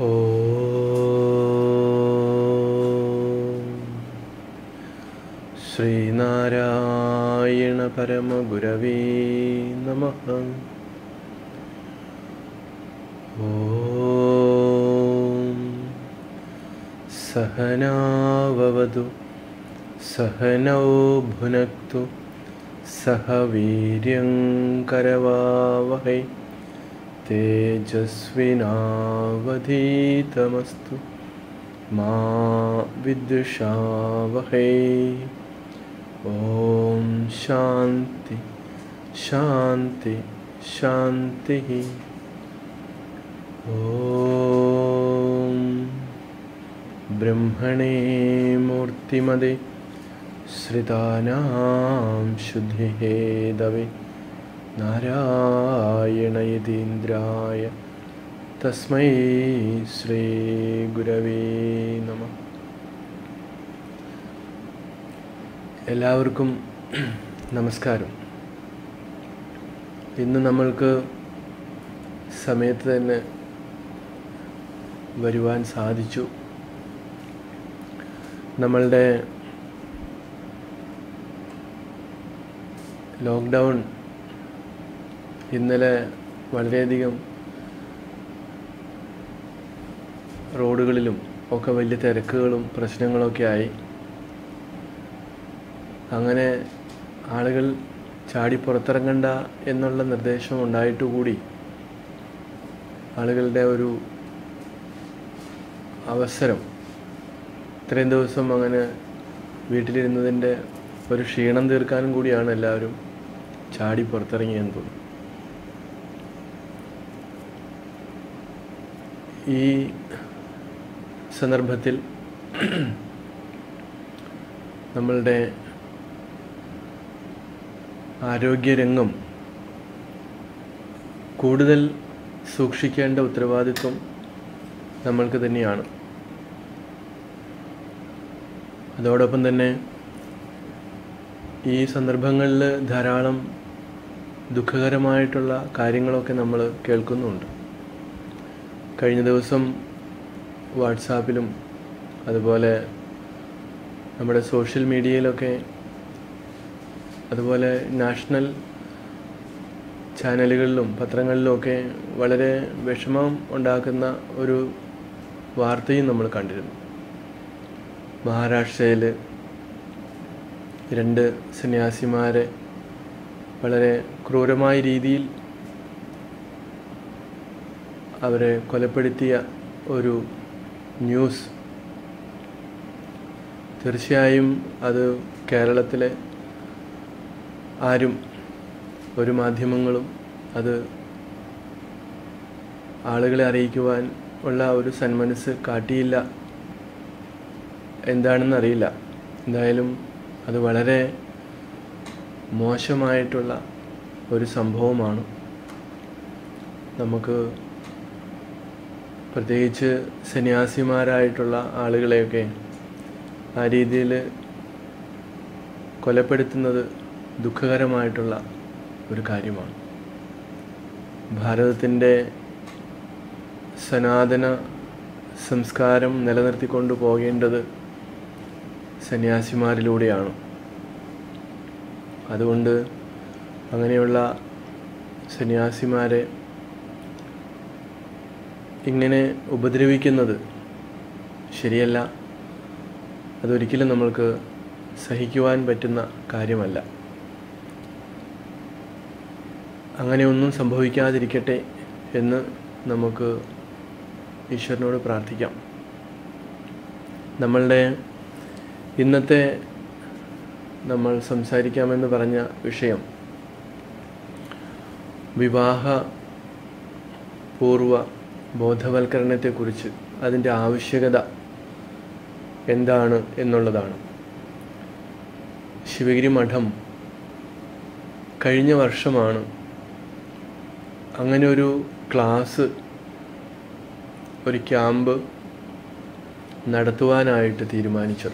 ഓം ശ്രീനാരായണ പരമഗുരവേ നമ ഓം സഹനാവവതു സഹനൗ ഭുനക്തു സഹ വീര്യം കരവാവഹൈ तेजस्विनावधीतमस्तु मा विद्विषावहै ॐ शान्ति शान्ति शान्तिः ॐ ब्रह्मणे मूर्तिमदे श्रितानां शुद्धिः दवे നാരായണയതീന്ദ്രായ തസ്മൈ ശ്രീഗുരവേ നമ എല്ലാവർക്കും നമസ്കാരം ഇന്ന് നമ്മൾക്ക് സമയത്ത് തന്നെ വരുവാൻ സാധിച്ചു നമ്മളുടെ ലോക്ക്ഡൗൺ ഇന്നലെ വളരെയധികം റോഡുകളിലും ഒക്കെ വലിയ തിരക്കുകളും പ്രശ്നങ്ങളൊക്കെ ആയി അങ്ങനെ ആളുകൾ ചാടി പുറത്തിറങ്ങണ്ട എന്നുള്ള നിർദ്ദേശം ഉണ്ടായിട്ട് കൂടി ആളുകളുടെ ഒരു അവസരം ഇത്രയും ദിവസം അങ്ങനെ വീട്ടിലിരുന്നതിൻ്റെ ഒരു ക്ഷീണം തീർക്കാനും കൂടിയാണ് എല്ലാവരും ചാടി പുറത്തിറങ്ങിയെന്ന് തോന്നുന്നു ഈ സന്ദർഭത്തിൽ നമ്മളുടെ ആരോഗ്യരംഗം കൂടുതൽ സൂക്ഷിക്കേണ്ട ഉത്തരവാദിത്വം നമ്മൾക്ക് തന്നെയാണ് അതോടൊപ്പം തന്നെ ഈ സന്ദർഭങ്ങളിൽ ധാരാളം ദുഃഖകരമായിട്ടുള്ള കാര്യങ്ങളൊക്കെ നമ്മൾ കേൾക്കുന്നുണ്ട് കഴിഞ്ഞ ദിവസം വാട്സാപ്പിലും അതുപോലെ നമ്മുടെ സോഷ്യൽ മീഡിയയിലൊക്കെ അതുപോലെ നാഷണൽ ചാനലുകളിലും പത്രങ്ങളിലുമൊക്കെ വളരെ വിഷമം ഉണ്ടാക്കുന്ന ഒരു വാർത്തയും നമ്മൾ കണ്ടിരുന്നു മഹാരാഷ്ട്രയിൽ രണ്ട് സന്യാസിമാരെ വളരെ ക്രൂരമായ രീതിയിൽ അവരെ കൊലപ്പെടുത്തിയ ഒരു ന്യൂസ് തീർച്ചയായും അത് കേരളത്തിലെ ആരും ഒരു മാധ്യമങ്ങളും അത് ആളുകളെ അറിയിക്കുവാൻ ഉള്ള ഒരു സന്മനസ് കാട്ടിയില്ല എന്താണെന്ന് അറിയില്ല എന്തായാലും അത് വളരെ മോശമായിട്ടുള്ള ഒരു സംഭവമാണ് നമുക്ക് പ്രത്യേകിച്ച് സന്യാസിമാരായിട്ടുള്ള ആളുകളെയൊക്കെ ആ രീതിയിൽ കൊലപ്പെടുത്തുന്നത് ദുഃഖകരമായിട്ടുള്ള ഒരു കാര്യമാണ് ഭാരതത്തിൻ്റെ സനാതന സംസ്കാരം നിലനിർത്തിക്കൊണ്ടു പോകേണ്ടത് സന്യാസിമാരിലൂടെയാണ് അതുകൊണ്ട് അങ്ങനെയുള്ള സന്യാസിമാരെ ഇങ്ങനെ ഉപദ്രവിക്കുന്നത് ശരിയല്ല അതൊരിക്കലും നമ്മൾക്ക് സഹിക്കുവാൻ പറ്റുന്ന കാര്യമല്ല അങ്ങനെയൊന്നും സംഭവിക്കാതിരിക്കട്ടെ എന്ന് നമുക്ക് ഈശ്വരനോട് പ്രാർത്ഥിക്കാം നമ്മളുടെ ഇന്നത്തെ നമ്മൾ സംസാരിക്കാമെന്ന് പറഞ്ഞ വിഷയം വിവാഹ പൂർവ ബോധവൽക്കരണത്തെക്കുറിച്ച് അതിൻ്റെ ആവശ്യകത എന്താണ് എന്നുള്ളതാണ് ശിവഗിരി മഠം കഴിഞ്ഞ വർഷമാണ് അങ്ങനെ ഒരു ക്ലാസ് ഒരു ക്യാമ്പ് നടത്തുവാനായിട്ട് തീരുമാനിച്ചത്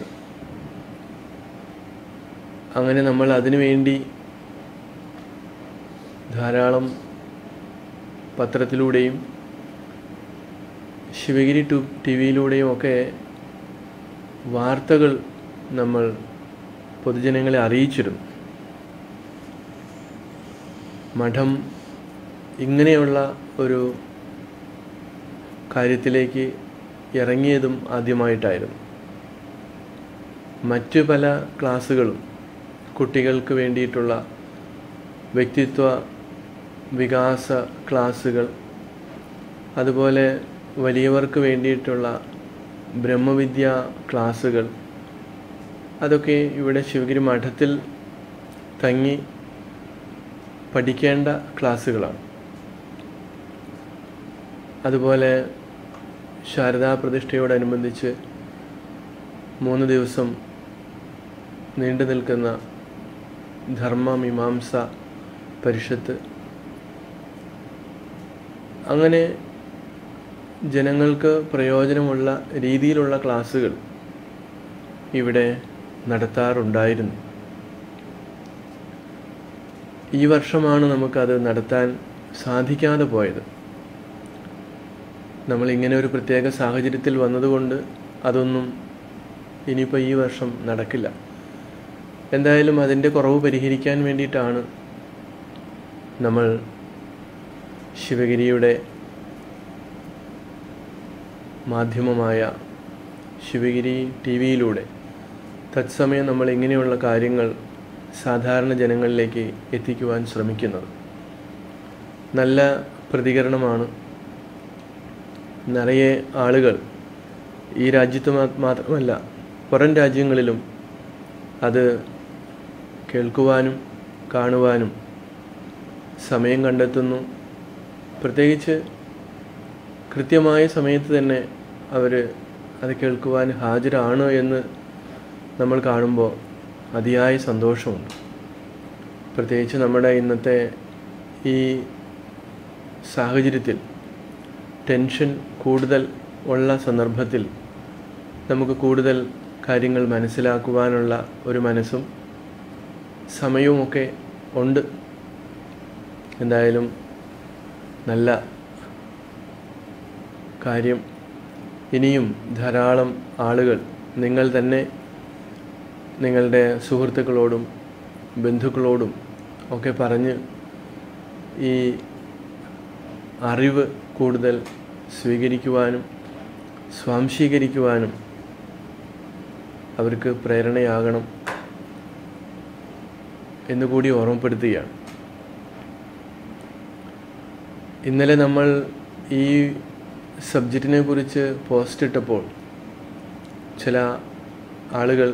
അങ്ങനെ നമ്മൾ അതിനു വേണ്ടി ധാരാളം പത്രത്തിലൂടെയും ശിവഗിരി ടു ടി വിയിലൂടെയും ഒക്കെ വാർത്തകൾ നമ്മൾ പൊതുജനങ്ങളെ അറിയിച്ചിരുന്നു മഠം ഇങ്ങനെയുള്ള ഒരു കാര്യത്തിലേക്ക് ഇറങ്ങിയതും ആദ്യമായിട്ടായിരുന്നു മറ്റ് പല ക്ലാസ്സുകളും കുട്ടികൾക്ക് വേണ്ടിയിട്ടുള്ള വ്യക്തിത്വ വികാസ ക്ലാസ്സുകൾ അതുപോലെ വലിയവർക്ക് വേണ്ടിയിട്ടുള്ള ബ്രഹ്മവിദ്യ ക്ലാസ്സുകൾ അതൊക്കെ ഇവിടെ ശിവഗിരി മഠത്തിൽ തങ്ങി പഠിക്കേണ്ട ക്ലാസ്സുകളാണ് അതുപോലെ ശാരദാ പ്രതിഷ്ഠയോടനുബന്ധിച്ച് മൂന്ന് ദിവസം നീണ്ടു നിൽക്കുന്ന ധർമ്മമീമാംസ പരിഷത്ത് അങ്ങനെ ജനങ്ങൾക്ക് പ്രയോജനമുള്ള രീതിയിലുള്ള ക്ലാസ്സുകൾ ഇവിടെ നടത്താറുണ്ടായിരുന്നു ഈ വർഷമാണ് നമുക്കത് നടത്താൻ സാധിക്കാതെ പോയത് നമ്മൾ ഇങ്ങനെ ഒരു പ്രത്യേക സാഹചര്യത്തിൽ വന്നതുകൊണ്ട് അതൊന്നും ഇനിയിപ്പോൾ ഈ വർഷം നടക്കില്ല എന്തായാലും അതിൻ്റെ കുറവ് പരിഹരിക്കാൻ വേണ്ടിയിട്ടാണ് നമ്മൾ ശിവഗിരിയുടെ മാധ്യമമായ ശിവഗിരി ടി വിയിലൂടെ തത്സമയം നമ്മൾ ഇങ്ങനെയുള്ള കാര്യങ്ങൾ സാധാരണ ജനങ്ങളിലേക്ക് എത്തിക്കുവാൻ ശ്രമിക്കുന്നത് നല്ല പ്രതികരണമാണ് നിറയെ ആളുകൾ ഈ രാജ്യത്ത് മാത്രമല്ല പുറം രാജ്യങ്ങളിലും അത് കേൾക്കുവാനും കാണുവാനും സമയം കണ്ടെത്തുന്നു പ്രത്യേകിച്ച് കൃത്യമായ സമയത്ത് തന്നെ അവർ അത് കേൾക്കുവാൻ ഹാജരാണ് എന്ന് നമ്മൾ കാണുമ്പോൾ അതിയായ സന്തോഷമുണ്ട് പ്രത്യേകിച്ച് നമ്മുടെ ഇന്നത്തെ ഈ സാഹചര്യത്തിൽ ടെൻഷൻ കൂടുതൽ ഉള്ള സന്ദർഭത്തിൽ നമുക്ക് കൂടുതൽ കാര്യങ്ങൾ മനസ്സിലാക്കുവാനുള്ള ഒരു മനസ്സും സമയവുമൊക്കെ ഉണ്ട് എന്തായാലും നല്ല കാര്യം ഇനിയും ധാരാളം ആളുകൾ നിങ്ങൾ തന്നെ നിങ്ങളുടെ സുഹൃത്തുക്കളോടും ബന്ധുക്കളോടും ഒക്കെ പറഞ്ഞ് ഈ അറിവ് കൂടുതൽ സ്വീകരിക്കുവാനും സ്വാംശീകരിക്കുവാനും അവർക്ക് പ്രേരണയാകണം എന്നുകൂടി ഓർമ്മപ്പെടുത്തുകയാണ് ഇന്നലെ നമ്മൾ ഈ സബ്ജക്റ്റിനെ കുറിച്ച് പോസ്റ്റ് ഇട്ടപ്പോൾ ചില ആളുകൾ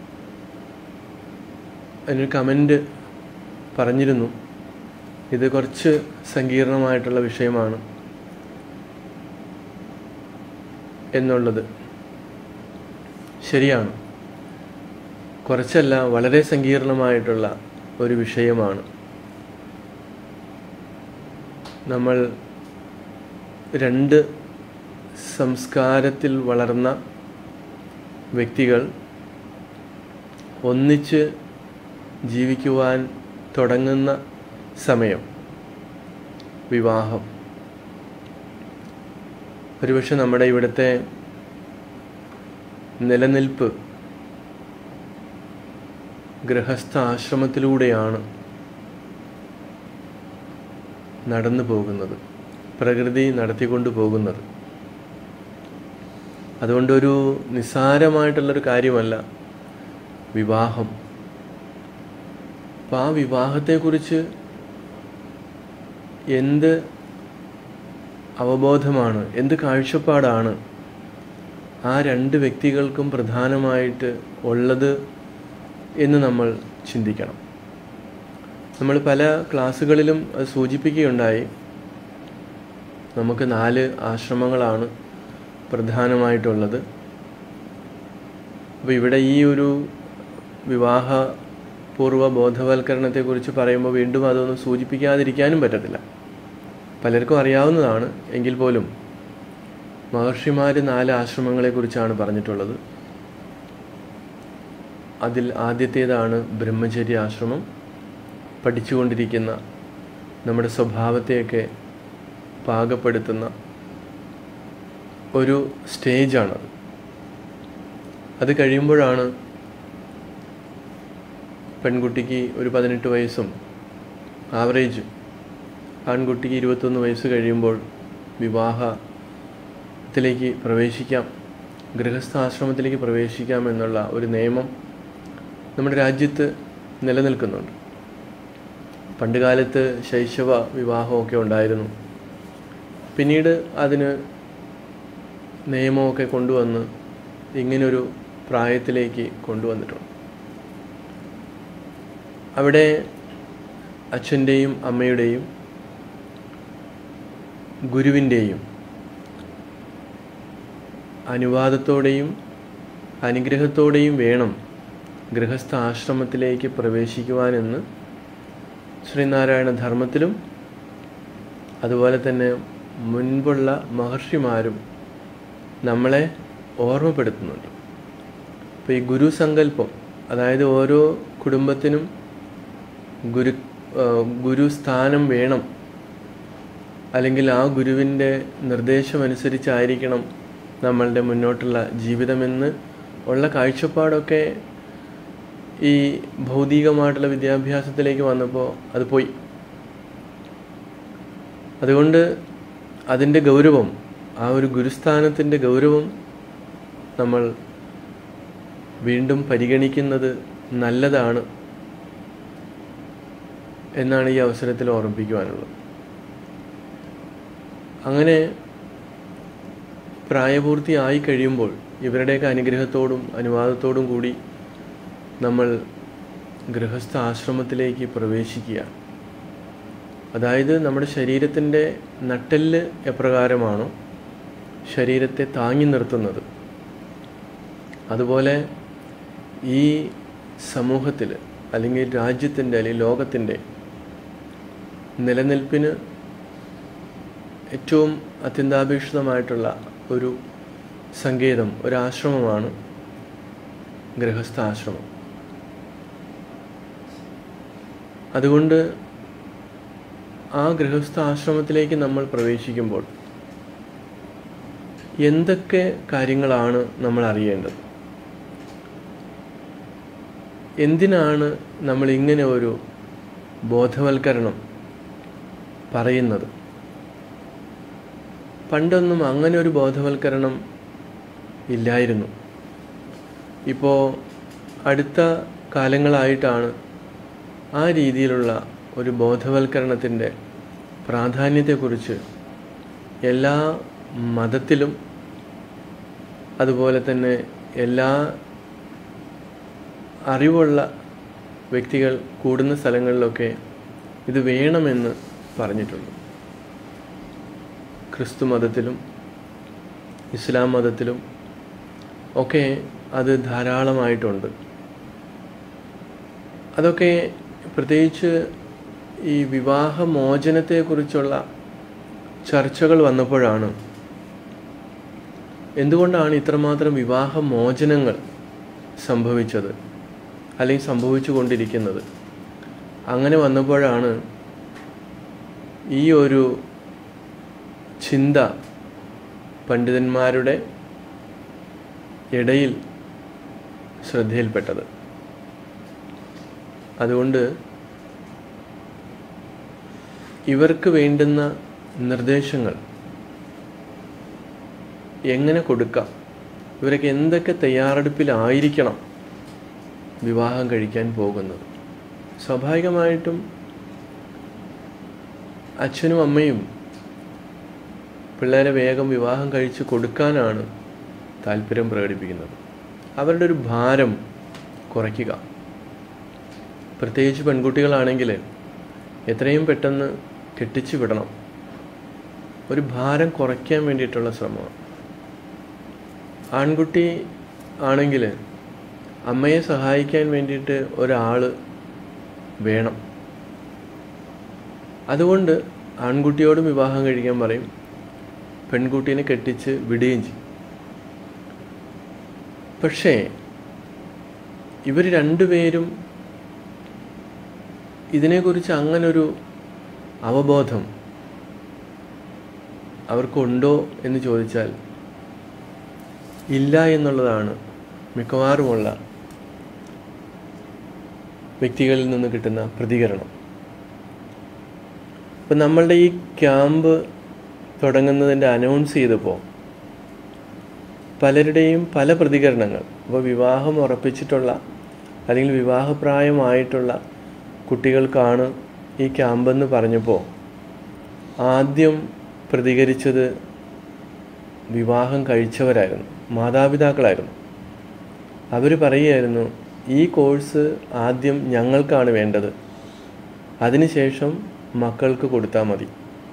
അതിനൊരു കമൻ്റ് പറഞ്ഞിരുന്നു ഇത് കുറച്ച് സങ്കീർണമായിട്ടുള്ള വിഷയമാണ് എന്നുള്ളത് ശരിയാണ് കുറച്ചല്ല വളരെ സങ്കീർണമായിട്ടുള്ള ഒരു വിഷയമാണ് നമ്മൾ രണ്ട് സംസ്കാരത്തിൽ വളർന്ന വ്യക്തികൾ ഒന്നിച്ച് ജീവിക്കുവാൻ തുടങ്ങുന്ന സമയം വിവാഹം ഒരുപക്ഷെ നമ്മുടെ ഇവിടുത്തെ നിലനിൽപ്പ് ഗൃഹസ്ഥ ആശ്രമത്തിലൂടെയാണ് നടന്നു പോകുന്നത് പ്രകൃതി നടത്തിക്കൊണ്ടു പോകുന്നത് അതുകൊണ്ടൊരു നിസ്സാരമായിട്ടുള്ളൊരു കാര്യമല്ല വിവാഹം അപ്പം ആ വിവാഹത്തെക്കുറിച്ച് എന്ത് അവബോധമാണ് എന്ത് കാഴ്ചപ്പാടാണ് ആ രണ്ട് വ്യക്തികൾക്കും പ്രധാനമായിട്ട് ഉള്ളത് എന്ന് നമ്മൾ ചിന്തിക്കണം നമ്മൾ പല ക്ലാസ്സുകളിലും അത് സൂചിപ്പിക്കുകയുണ്ടായി നമുക്ക് നാല് ആശ്രമങ്ങളാണ് പ്രധാനമായിട്ടുള്ളത് അപ്പോൾ ഇവിടെ ഈ ഒരു വിവാഹ പൂർവ്വ ബോധവൽക്കരണത്തെക്കുറിച്ച് പറയുമ്പോൾ വീണ്ടും അതൊന്നും സൂചിപ്പിക്കാതിരിക്കാനും പറ്റത്തില്ല പലർക്കും അറിയാവുന്നതാണ് എങ്കിൽ പോലും മഹർഷിമാർ നാല് ആശ്രമങ്ങളെക്കുറിച്ചാണ് പറഞ്ഞിട്ടുള്ളത് അതിൽ ആദ്യത്തേതാണ് ബ്രഹ്മചര്യ ആശ്രമം പഠിച്ചുകൊണ്ടിരിക്കുന്ന നമ്മുടെ സ്വഭാവത്തെയൊക്കെ പാകപ്പെടുത്തുന്ന ഒരു സ്റ്റേജാണത് അത് കഴിയുമ്പോഴാണ് പെൺകുട്ടിക്ക് ഒരു പതിനെട്ട് വയസ്സും ആവറേജ് ആൺകുട്ടിക്ക് ഇരുപത്തൊന്ന് വയസ്സ് കഴിയുമ്പോൾ വിവാഹത്തിലേക്ക് പ്രവേശിക്കാം ഗൃഹസ്ഥാശ്രമത്തിലേക്ക് പ്രവേശിക്കാം എന്നുള്ള ഒരു നിയമം നമ്മുടെ രാജ്യത്ത് നിലനിൽക്കുന്നുണ്ട് പണ്ടുകാലത്ത് ശൈശവ വിവാഹമൊക്കെ ഉണ്ടായിരുന്നു പിന്നീട് അതിന് നിയമമൊക്കെ കൊണ്ടുവന്ന് ഇങ്ങനൊരു പ്രായത്തിലേക്ക് കൊണ്ടുവന്നിട്ടുണ്ട് അവിടെ അച്ഛൻ്റെയും അമ്മയുടെയും ഗുരുവിൻ്റെയും അനുവാദത്തോടെയും അനുഗ്രഹത്തോടെയും വേണം ഗൃഹസ്ഥ ആശ്രമത്തിലേക്ക് പ്രവേശിക്കുവാനെന്ന് ശ്രീനാരായണ ധർമ്മത്തിലും അതുപോലെ തന്നെ മുൻപുള്ള മഹർഷിമാരും നമ്മളെ ഓർമ്മപ്പെടുത്തുന്നുണ്ട് അപ്പോൾ ഈ ഗുരുസങ്കല്പം അതായത് ഓരോ കുടുംബത്തിനും ഗുരു ഗുരുസ്ഥാനം വേണം അല്ലെങ്കിൽ ആ ഗുരുവിൻ്റെ നിർദ്ദേശമനുസരിച്ചായിരിക്കണം നമ്മളുടെ മുന്നോട്ടുള്ള ജീവിതമെന്ന് ഉള്ള കാഴ്ചപ്പാടൊക്കെ ഈ ഭൗതികമായിട്ടുള്ള വിദ്യാഭ്യാസത്തിലേക്ക് വന്നപ്പോൾ അത് പോയി അതുകൊണ്ട് അതിൻ്റെ ഗൗരവം ആ ഒരു ഗുരുസ്ഥാനത്തിൻ്റെ ഗൗരവം നമ്മൾ വീണ്ടും പരിഗണിക്കുന്നത് നല്ലതാണ് എന്നാണ് ഈ അവസരത്തിൽ ഓർമ്മിപ്പിക്കുവാനുള്ളത് അങ്ങനെ പ്രായപൂർത്തിയായി കഴിയുമ്പോൾ ഇവരുടെയൊക്കെ അനുഗ്രഹത്തോടും അനുവാദത്തോടും കൂടി നമ്മൾ ഗൃഹസ്ഥ ആശ്രമത്തിലേക്ക് പ്രവേശിക്കുക അതായത് നമ്മുടെ ശരീരത്തിൻ്റെ നട്ടെല്ല് എപ്രകാരമാണോ ശരീരത്തെ താങ്ങി നിർത്തുന്നത് അതുപോലെ ഈ സമൂഹത്തിൽ അല്ലെങ്കിൽ രാജ്യത്തിൻ്റെ അല്ലെങ്കിൽ ലോകത്തിൻ്റെ നിലനിൽപ്പിന് ഏറ്റവും അത്യന്താപേക്ഷിതമായിട്ടുള്ള ഒരു സങ്കേതം ഒരാശ്രമമാണ് ഗൃഹസ്ഥ ആശ്രമം അതുകൊണ്ട് ആ ഗൃഹസ്ഥ ആശ്രമത്തിലേക്ക് നമ്മൾ പ്രവേശിക്കുമ്പോൾ എന്തൊക്കെ കാര്യങ്ങളാണ് നമ്മൾ അറിയേണ്ടത് എന്തിനാണ് നമ്മൾ ഇങ്ങനെ ഒരു ബോധവൽക്കരണം പറയുന്നത് പണ്ടൊന്നും അങ്ങനെ ഒരു ബോധവൽക്കരണം ഇല്ലായിരുന്നു ഇപ്പോൾ അടുത്ത കാലങ്ങളായിട്ടാണ് ആ രീതിയിലുള്ള ഒരു ബോധവൽക്കരണത്തിൻ്റെ പ്രാധാന്യത്തെക്കുറിച്ച് എല്ലാ മതത്തിലും അതുപോലെ തന്നെ എല്ലാ അറിവുള്ള വ്യക്തികൾ കൂടുന്ന സ്ഥലങ്ങളിലൊക്കെ ഇത് വേണമെന്ന് പറഞ്ഞിട്ടുണ്ട് ക്രിസ്തു മതത്തിലും ഇസ്ലാം മതത്തിലും ഒക്കെ അത് ധാരാളമായിട്ടുണ്ട് അതൊക്കെ പ്രത്യേകിച്ച് ഈ വിവാഹമോചനത്തെക്കുറിച്ചുള്ള ചർച്ചകൾ വന്നപ്പോഴാണ് എന്തുകൊണ്ടാണ് ഇത്രമാത്രം വിവാഹമോചനങ്ങൾ സംഭവിച്ചത് അല്ലെങ്കിൽ സംഭവിച്ചു കൊണ്ടിരിക്കുന്നത് അങ്ങനെ വന്നപ്പോഴാണ് ഈ ഒരു ചിന്ത പണ്ഡിതന്മാരുടെ ഇടയിൽ ശ്രദ്ധയിൽപ്പെട്ടത് അതുകൊണ്ട് ഇവർക്ക് വേണ്ടുന്ന നിർദ്ദേശങ്ങൾ എങ്ങനെ കൊടുക്കാം ഇവരൊക്കെ എന്തൊക്കെ തയ്യാറെടുപ്പിലായിരിക്കണം വിവാഹം കഴിക്കാൻ പോകുന്നത് സ്വാഭാവികമായിട്ടും അച്ഛനും അമ്മയും പിള്ളേരെ വേഗം വിവാഹം കഴിച്ച് കൊടുക്കാനാണ് താല്പര്യം പ്രകടിപ്പിക്കുന്നത് അവരുടെ ഒരു ഭാരം കുറയ്ക്കുക പ്രത്യേകിച്ച് പെൺകുട്ടികളാണെങ്കിൽ എത്രയും പെട്ടെന്ന് കെട്ടിച്ചു വിടണം ഒരു ഭാരം കുറയ്ക്കാൻ വേണ്ടിയിട്ടുള്ള ശ്രമമാണ് ആൺകുട്ടി ആണെങ്കിൽ അമ്മയെ സഹായിക്കാൻ വേണ്ടിയിട്ട് ഒരാൾ വേണം അതുകൊണ്ട് ആൺകുട്ടിയോടും വിവാഹം കഴിക്കാൻ പറയും പെൺകുട്ടീനെ കെട്ടിച്ച് വിടുകയും ചെയ്യും പക്ഷേ ഇവർ രണ്ടുപേരും ഇതിനെക്കുറിച്ച് അങ്ങനൊരു അവബോധം അവർക്കുണ്ടോ എന്ന് ചോദിച്ചാൽ ഇല്ല എന്നുള്ളതാണ് മിക്കവാറുമുള്ള വ്യക്തികളിൽ നിന്ന് കിട്ടുന്ന പ്രതികരണം ഇപ്പം നമ്മളുടെ ഈ ക്യാമ്പ് തുടങ്ങുന്നതിൻ്റെ അനൗൺസ് ചെയ്തപ്പോൾ പലരുടെയും പല പ്രതികരണങ്ങൾ അപ്പോൾ വിവാഹം ഉറപ്പിച്ചിട്ടുള്ള അല്ലെങ്കിൽ വിവാഹപ്രായമായിട്ടുള്ള കുട്ടികൾക്കാണ് ഈ ക്യാമ്പെന്ന് പറഞ്ഞപ്പോൾ ആദ്യം പ്രതികരിച്ചത് വിവാഹം കഴിച്ചവരായിരുന്നു മാതാപിതാക്കളായിരുന്നു അവർ പറയുമായിരുന്നു ഈ കോഴ്സ് ആദ്യം ഞങ്ങൾക്കാണ് വേണ്ടത് അതിനുശേഷം മക്കൾക്ക് കൊടുത്താൽ മതി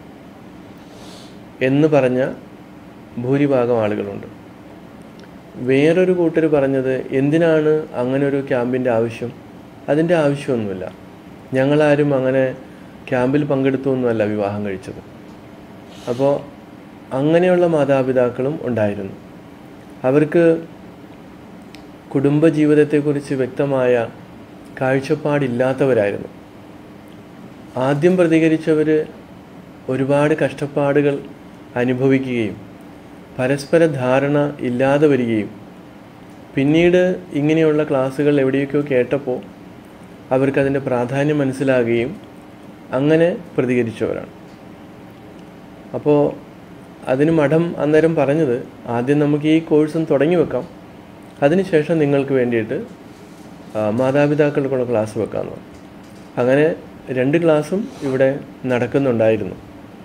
എന്ന് പറഞ്ഞ ഭൂരിഭാഗം ആളുകളുണ്ട് വേറൊരു കൂട്ടർ പറഞ്ഞത് എന്തിനാണ് അങ്ങനെ ഒരു ക്യാമ്പിൻ്റെ ആവശ്യം അതിൻ്റെ ആവശ്യമൊന്നുമില്ല ഞങ്ങളാരും അങ്ങനെ ക്യാമ്പിൽ പങ്കെടുത്തൊന്നുമല്ല വിവാഹം കഴിച്ചത് അപ്പോൾ അങ്ങനെയുള്ള മാതാപിതാക്കളും ഉണ്ടായിരുന്നു അവർക്ക് കുടുംബജീവിതത്തെക്കുറിച്ച് വ്യക്തമായ കാഴ്ചപ്പാടില്ലാത്തവരായിരുന്നു ആദ്യം പ്രതികരിച്ചവർ ഒരുപാട് കഷ്ടപ്പാടുകൾ അനുഭവിക്കുകയും പരസ്പര ധാരണ ഇല്ലാതെ വരികയും പിന്നീട് ഇങ്ങനെയുള്ള ക്ലാസ്സുകൾ എവിടെയൊക്കെയോ കേട്ടപ്പോൾ അവർക്കതിൻ്റെ പ്രാധാന്യം മനസ്സിലാകുകയും അങ്ങനെ പ്രതികരിച്ചവരാണ് അപ്പോൾ അതിന് മഠം അന്നേരം പറഞ്ഞത് ആദ്യം നമുക്ക് ഈ കോഴ്സും തുടങ്ങി വെക്കാം അതിനുശേഷം നിങ്ങൾക്ക് വേണ്ടിയിട്ട് ആ, മാതാപിതാക്കൾക്കുള്ള ക്ലാസ് വെക്കാമെന്ന് പറഞ്ഞു. അങ്ങനെ രണ്ട് ക്ലാസ്സും ഇവിടെ നടക്കുന്നുണ്ടായിരുന്നു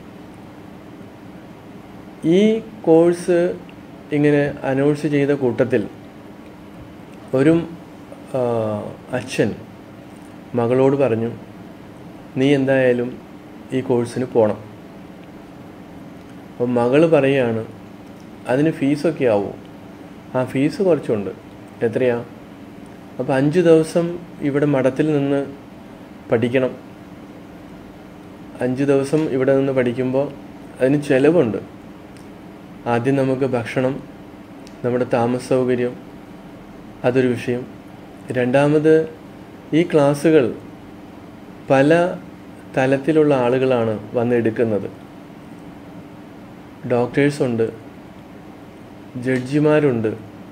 ഈ കോഴ്സ് ഇങ്ങനെ അനൗൺസ് ചെയ്ത കൂട്ടത്തിൽ ഒരു ആ, അച്ഛൻ മകളോട് പറഞ്ഞു നീ എന്തായാലും ഈ കോഴ്സിന് പോകണം അപ്പം മകൾ പറയുകയാണ് അതിന് ഫീസൊക്കെ ആവും ആ ഫീസ് കുറച്ചുണ്ട് എത്രയാ അപ്പോൾ അഞ്ച് ദിവസം ഇവിടെ മഠത്തിൽ നിന്ന് പഠിക്കണം അഞ്ച് ദിവസം ഇവിടെ നിന്ന് പഠിക്കുമ്പോൾ അതിന് ചിലവുണ്ട് ആദ്യം നമുക്ക് ഭക്ഷണം നമ്മുടെ താമസ സൗകര്യം അതൊരു വിഷയം രണ്ടാമത് ഈ ക്ലാസ്സുകൾ പല തലത്തിലുള്ള ആളുകളാണ് വന്നെടുക്കുന്നത് ഡോക്ടേഴ്സുണ്ട് ജഡ്ജിമാരുണ്ട്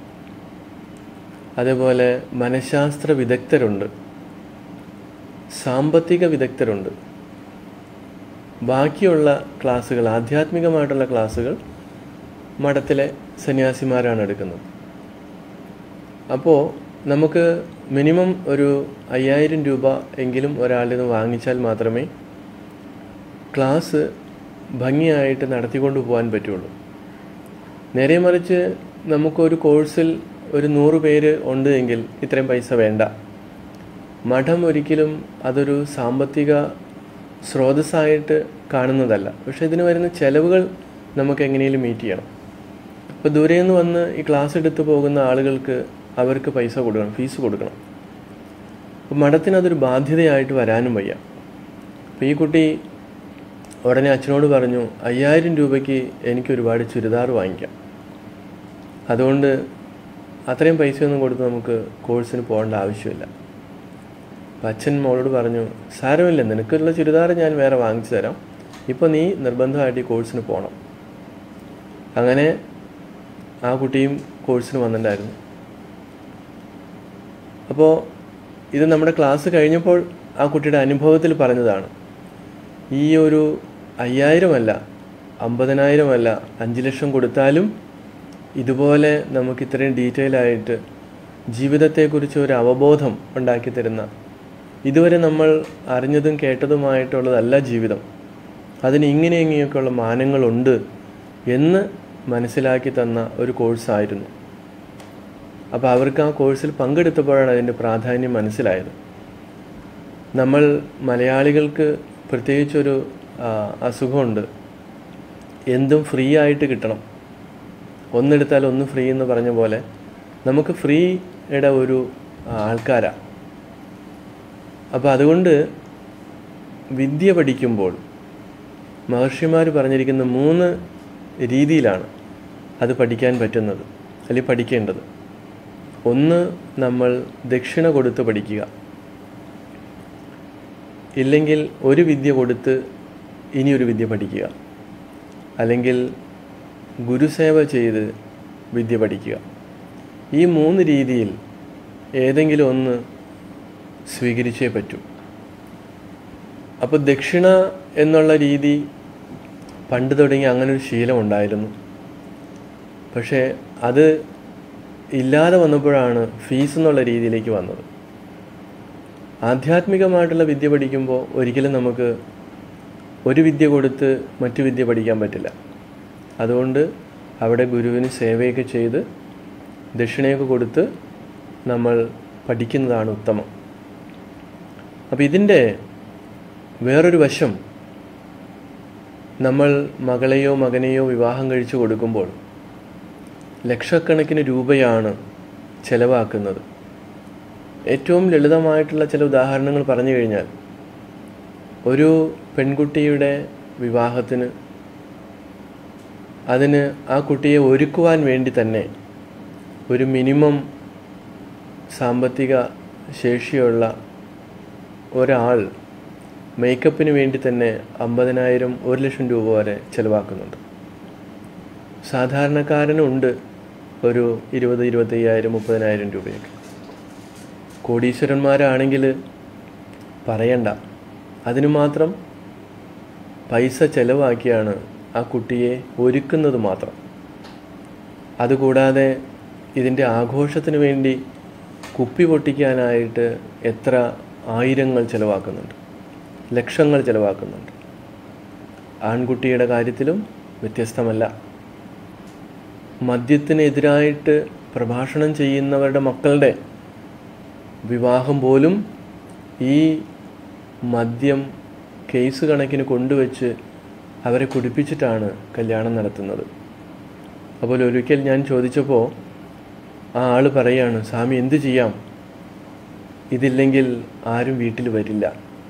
അതേപോലെ മനഃശാസ്ത്ര വിദഗ്ധരുണ്ട് സാമ്പത്തിക വിദഗ്ധരുണ്ട് ബാക്കിയുള്ള ക്ലാസ്സുകൾ ആധ്യാത്മികമായിട്ടുള്ള ക്ലാസ്സുകൾ മഠത്തിലെ സന്യാസിമാരാണ് എടുക്കുന്നത് അപ്പോൾ നമുക്ക് മിനിമം ഒരു അയ്യായിരം രൂപ എങ്കിലും ഒരാളിൽ നിന്ന് വാങ്ങിച്ചാൽ മാത്രമേ ക്ലാസ് ഭംഗിയായിട്ട് നടത്തിക്കൊണ്ടു പോകാൻ പറ്റുള്ളൂ നേരെ മറിച്ച് നമുക്കൊരു കോഴ്സിൽ ഒരു നൂറ് പേര് ഉണ്ട് എങ്കിൽ ഇത്രയും പൈസ വേണ്ട മഠം ഒരിക്കലും അതൊരു സാമ്പത്തിക സ്രോതസ്സായിട്ട് കാണുന്നതല്ല പക്ഷെ ഇതിന് വരുന്ന ചിലവുകൾ നമുക്ക് എങ്ങനെയും മീറ്റ് ചെയ്യണം ഇപ്പോൾ ദൂരെ നിന്ന് വന്ന് ഈ ക്ലാസ് എടുത്ത് പോകുന്ന ആളുകൾക്ക് അവർക്ക് പൈസ കൊടുക്കണം ഫീസ് കൊടുക്കണം അപ്പോൾ മഠത്തിന് അതൊരു ബാധ്യതയായിട്ട് വരാനും വയ്യ അപ്പോൾ ഈ കുട്ടി ഉടനെ അച്ഛനോട് പറഞ്ഞു അയ്യായിരം രൂപയ്ക്ക് എനിക്ക് ഒരുപാട് ചുരിദാർ വാങ്ങിക്കാം അതുകൊണ്ട് അത്രയും പൈസയൊന്നും കൊടുത്ത് നമുക്ക് കോഴ്സിന് പോകേണ്ട ആവശ്യമില്ല അപ്പം അച്ഛൻ മോളോട് പറഞ്ഞു സാരമില്ല നിനക്കുള്ള ചുരിദാർ ഞാൻ വേറെ വാങ്ങിച്ചു തരാം ഇപ്പോൾ നീ നിർബന്ധമായിട്ട് ഈ കോഴ്സിന് പോകണം അങ്ങനെ ആ കുട്ടിയും കോഴ്സിന് വന്നിട്ടുണ്ടായിരുന്നു അപ്പോൾ ഇത് നമ്മുടെ ക്ലാസ് കഴിഞ്ഞപ്പോൾ ആ കുട്ടിയുടെ അനുഭവത്തിൽ പറഞ്ഞതാണ് ഈ ഒരു അയ്യായിരമല്ല അമ്പതിനായിരമല്ല അഞ്ച് ലക്ഷം കൊടുത്താലും ഇതുപോലെ നമുക്ക് ഇത്രയും ഡീറ്റെയിൽ ആയിട്ട് ജീവിതത്തെക്കുറിച്ച് ഒരു അവബോധം ഉണ്ടാക്കി തരുന്ന ഇതുവരെ നമ്മൾ അറിഞ്ഞതും കേട്ടതുമായിട്ടുള്ളതല്ല ജീവിതം അതിന് ഇങ്ങനെ ഇങ്ങനെയൊക്കെയുള്ള മാനങ്ങളുണ്ട് എന്ന് മനസ്സിലാക്കി തന്ന ഒരു കോഴ്സായിരുന്നു അപ്പോൾ അവർക്ക് ആ കോഴ്സിൽ പങ്കെടുത്തപ്പോഴാണ് അതിൻ്റെ പ്രാധാന്യം മനസ്സിലായത് നമ്മൾ മലയാളികൾക്ക് പ്രത്യേകിച്ചൊരു ആ, അസുഖമുണ്ട് എന്തും ഫ്രീ ആയിട്ട് കിട്ടണം ഒന്നെടുത്താൽ ഒന്ന് ഫ്രീ എന്ന് പറഞ്ഞ പോലെ നമുക്ക് ഫ്രീയുടെ ഒരു ആൾക്കാരാണ് അപ്പോൾ അതുകൊണ്ട് വിദ്യ പഠിക്കുമ്പോൾ മഹർഷിമാർ പറഞ്ഞിരിക്കുന്ന മൂന്ന് രീതിയിലാണ് അത് പഠിക്കാൻ പറ്റുന്നത് അല്ലെങ്കിൽ പഠിക്കേണ്ടത് ഒന്ന് നമ്മൾ ദക്ഷിണ കൊടുത്ത് പഠിക്കുക ഇല്ലെങ്കിൽ ഒരു വിദ്യ കൊടുത്ത് ഇനിയൊരു വിദ്യ പഠിക്കുക അല്ലെങ്കിൽ ഗുരുസേവ ചെയ്ത് വിദ്യ പഠിക്കുക ഈ മൂന്ന് രീതിയിൽ ഏതെങ്കിലും ഒന്ന് സ്വീകരിച്ചേ പറ്റൂ അപ്പോൾ ദക്ഷിണ എന്നുള്ള രീതി പണ്ട് തുടങ്ങി അങ്ങനെ ഒരു ശീലം ഉണ്ടായിരുന്നു പക്ഷേ അത് ഇല്ലാതെ വന്നപ്പോഴാണ് ഫീസ് എന്നുള്ള രീതിയിലേക്ക് വന്നത് ആധ്യാത്മികമായിട്ടുള്ള വിദ്യ പഠിക്കുമ്പോൾ ഒരിക്കലും നമുക്ക് ഒരു വിദ്യ കൊടുത്ത് മറ്റു വിദ്യ പഠിക്കാൻ പറ്റില്ല അതുകൊണ്ട് അവിടെ ഗുരുവിന് സേവയൊക്കെ ചെയ്ത് ദക്ഷിണയൊക്കെ കൊടുത്ത് നമ്മൾ പഠിക്കുന്നതാണ് ഉത്തമം അപ്പോൾ ഇതിൻ്റെ വേറൊരു വശം നമ്മൾ മകളെയോ മകനെയോ വിവാഹം കഴിച്ചു കൊടുക്കുമ്പോൾ ലക്ഷക്കണക്കിന് രൂപയാണ് ചെലവാക്കുന്നത് ഏറ്റവും ലളിതമായിട്ടുള്ള ചില ഉദാഹരണങ്ങൾ പറഞ്ഞു കഴിഞ്ഞാൽ ഒരു പെൺകുട്ടിയുടെ വിവാഹത്തിന് അതിന് ആ കുട്ടിയെ ഒരുക്കുവാൻ വേണ്ടി തന്നെ ഒരു മിനിമം സാമ്പത്തിക ശേഷിയുള്ള ഒരാൾ മേക്കപ്പിന് വേണ്ടി തന്നെ അമ്പതിനായിരം ഒരു ലക്ഷം രൂപ വരെ ചിലവാക്കുന്നുണ്ട് സാധാരണക്കാരനുണ്ട് ഒരു ഇരുപത് ഇരുപത്തയ്യായിരം മുപ്പതിനായിരം രൂപയൊക്കെ കോടീശ്വരന്മാരാണെങ്കിൽ പറയണ്ട അതിനു മാത്രം പൈസ ചെലവാക്കിയാണ് ആ കുട്ടിയെ ഒരുക്കുന്നത് മാത്രം അതുകൂടാതെ ഇതിൻ്റെ ആഘോഷത്തിന് വേണ്ടി കുപ്പി പൊട്ടിക്കാനായിട്ട് എത്ര ആയിരങ്ങൾ ചിലവാക്കുന്നുണ്ട് ലക്ഷങ്ങൾ ചിലവാക്കുന്നുണ്ട് ആൺകുട്ടിയുടെ കാര്യത്തിലും വ്യത്യസ്തമല്ല മദ്യത്തിനെതിരായിട്ട് പ്രഭാഷണം ചെയ്യുന്നവരുടെ മക്കളുടെ വിവാഹം പോലും ഈ മദ്യം കേസ് കണക്കിന് കൊണ്ടുവച്ച് അവരെ കുടിപ്പിച്ചിട്ടാണ് കല്യാണം നടത്തുന്നത് അപ്പോൾ ഒരിക്കൽ ഞാൻ ചോദിച്ചപ്പോൾ ആ ആൾ പറയാണ് സ്വാമി എന്തു ചെയ്യാം ഇതില്ലെങ്കിൽ ആരും വീട്ടിൽ വരില്ല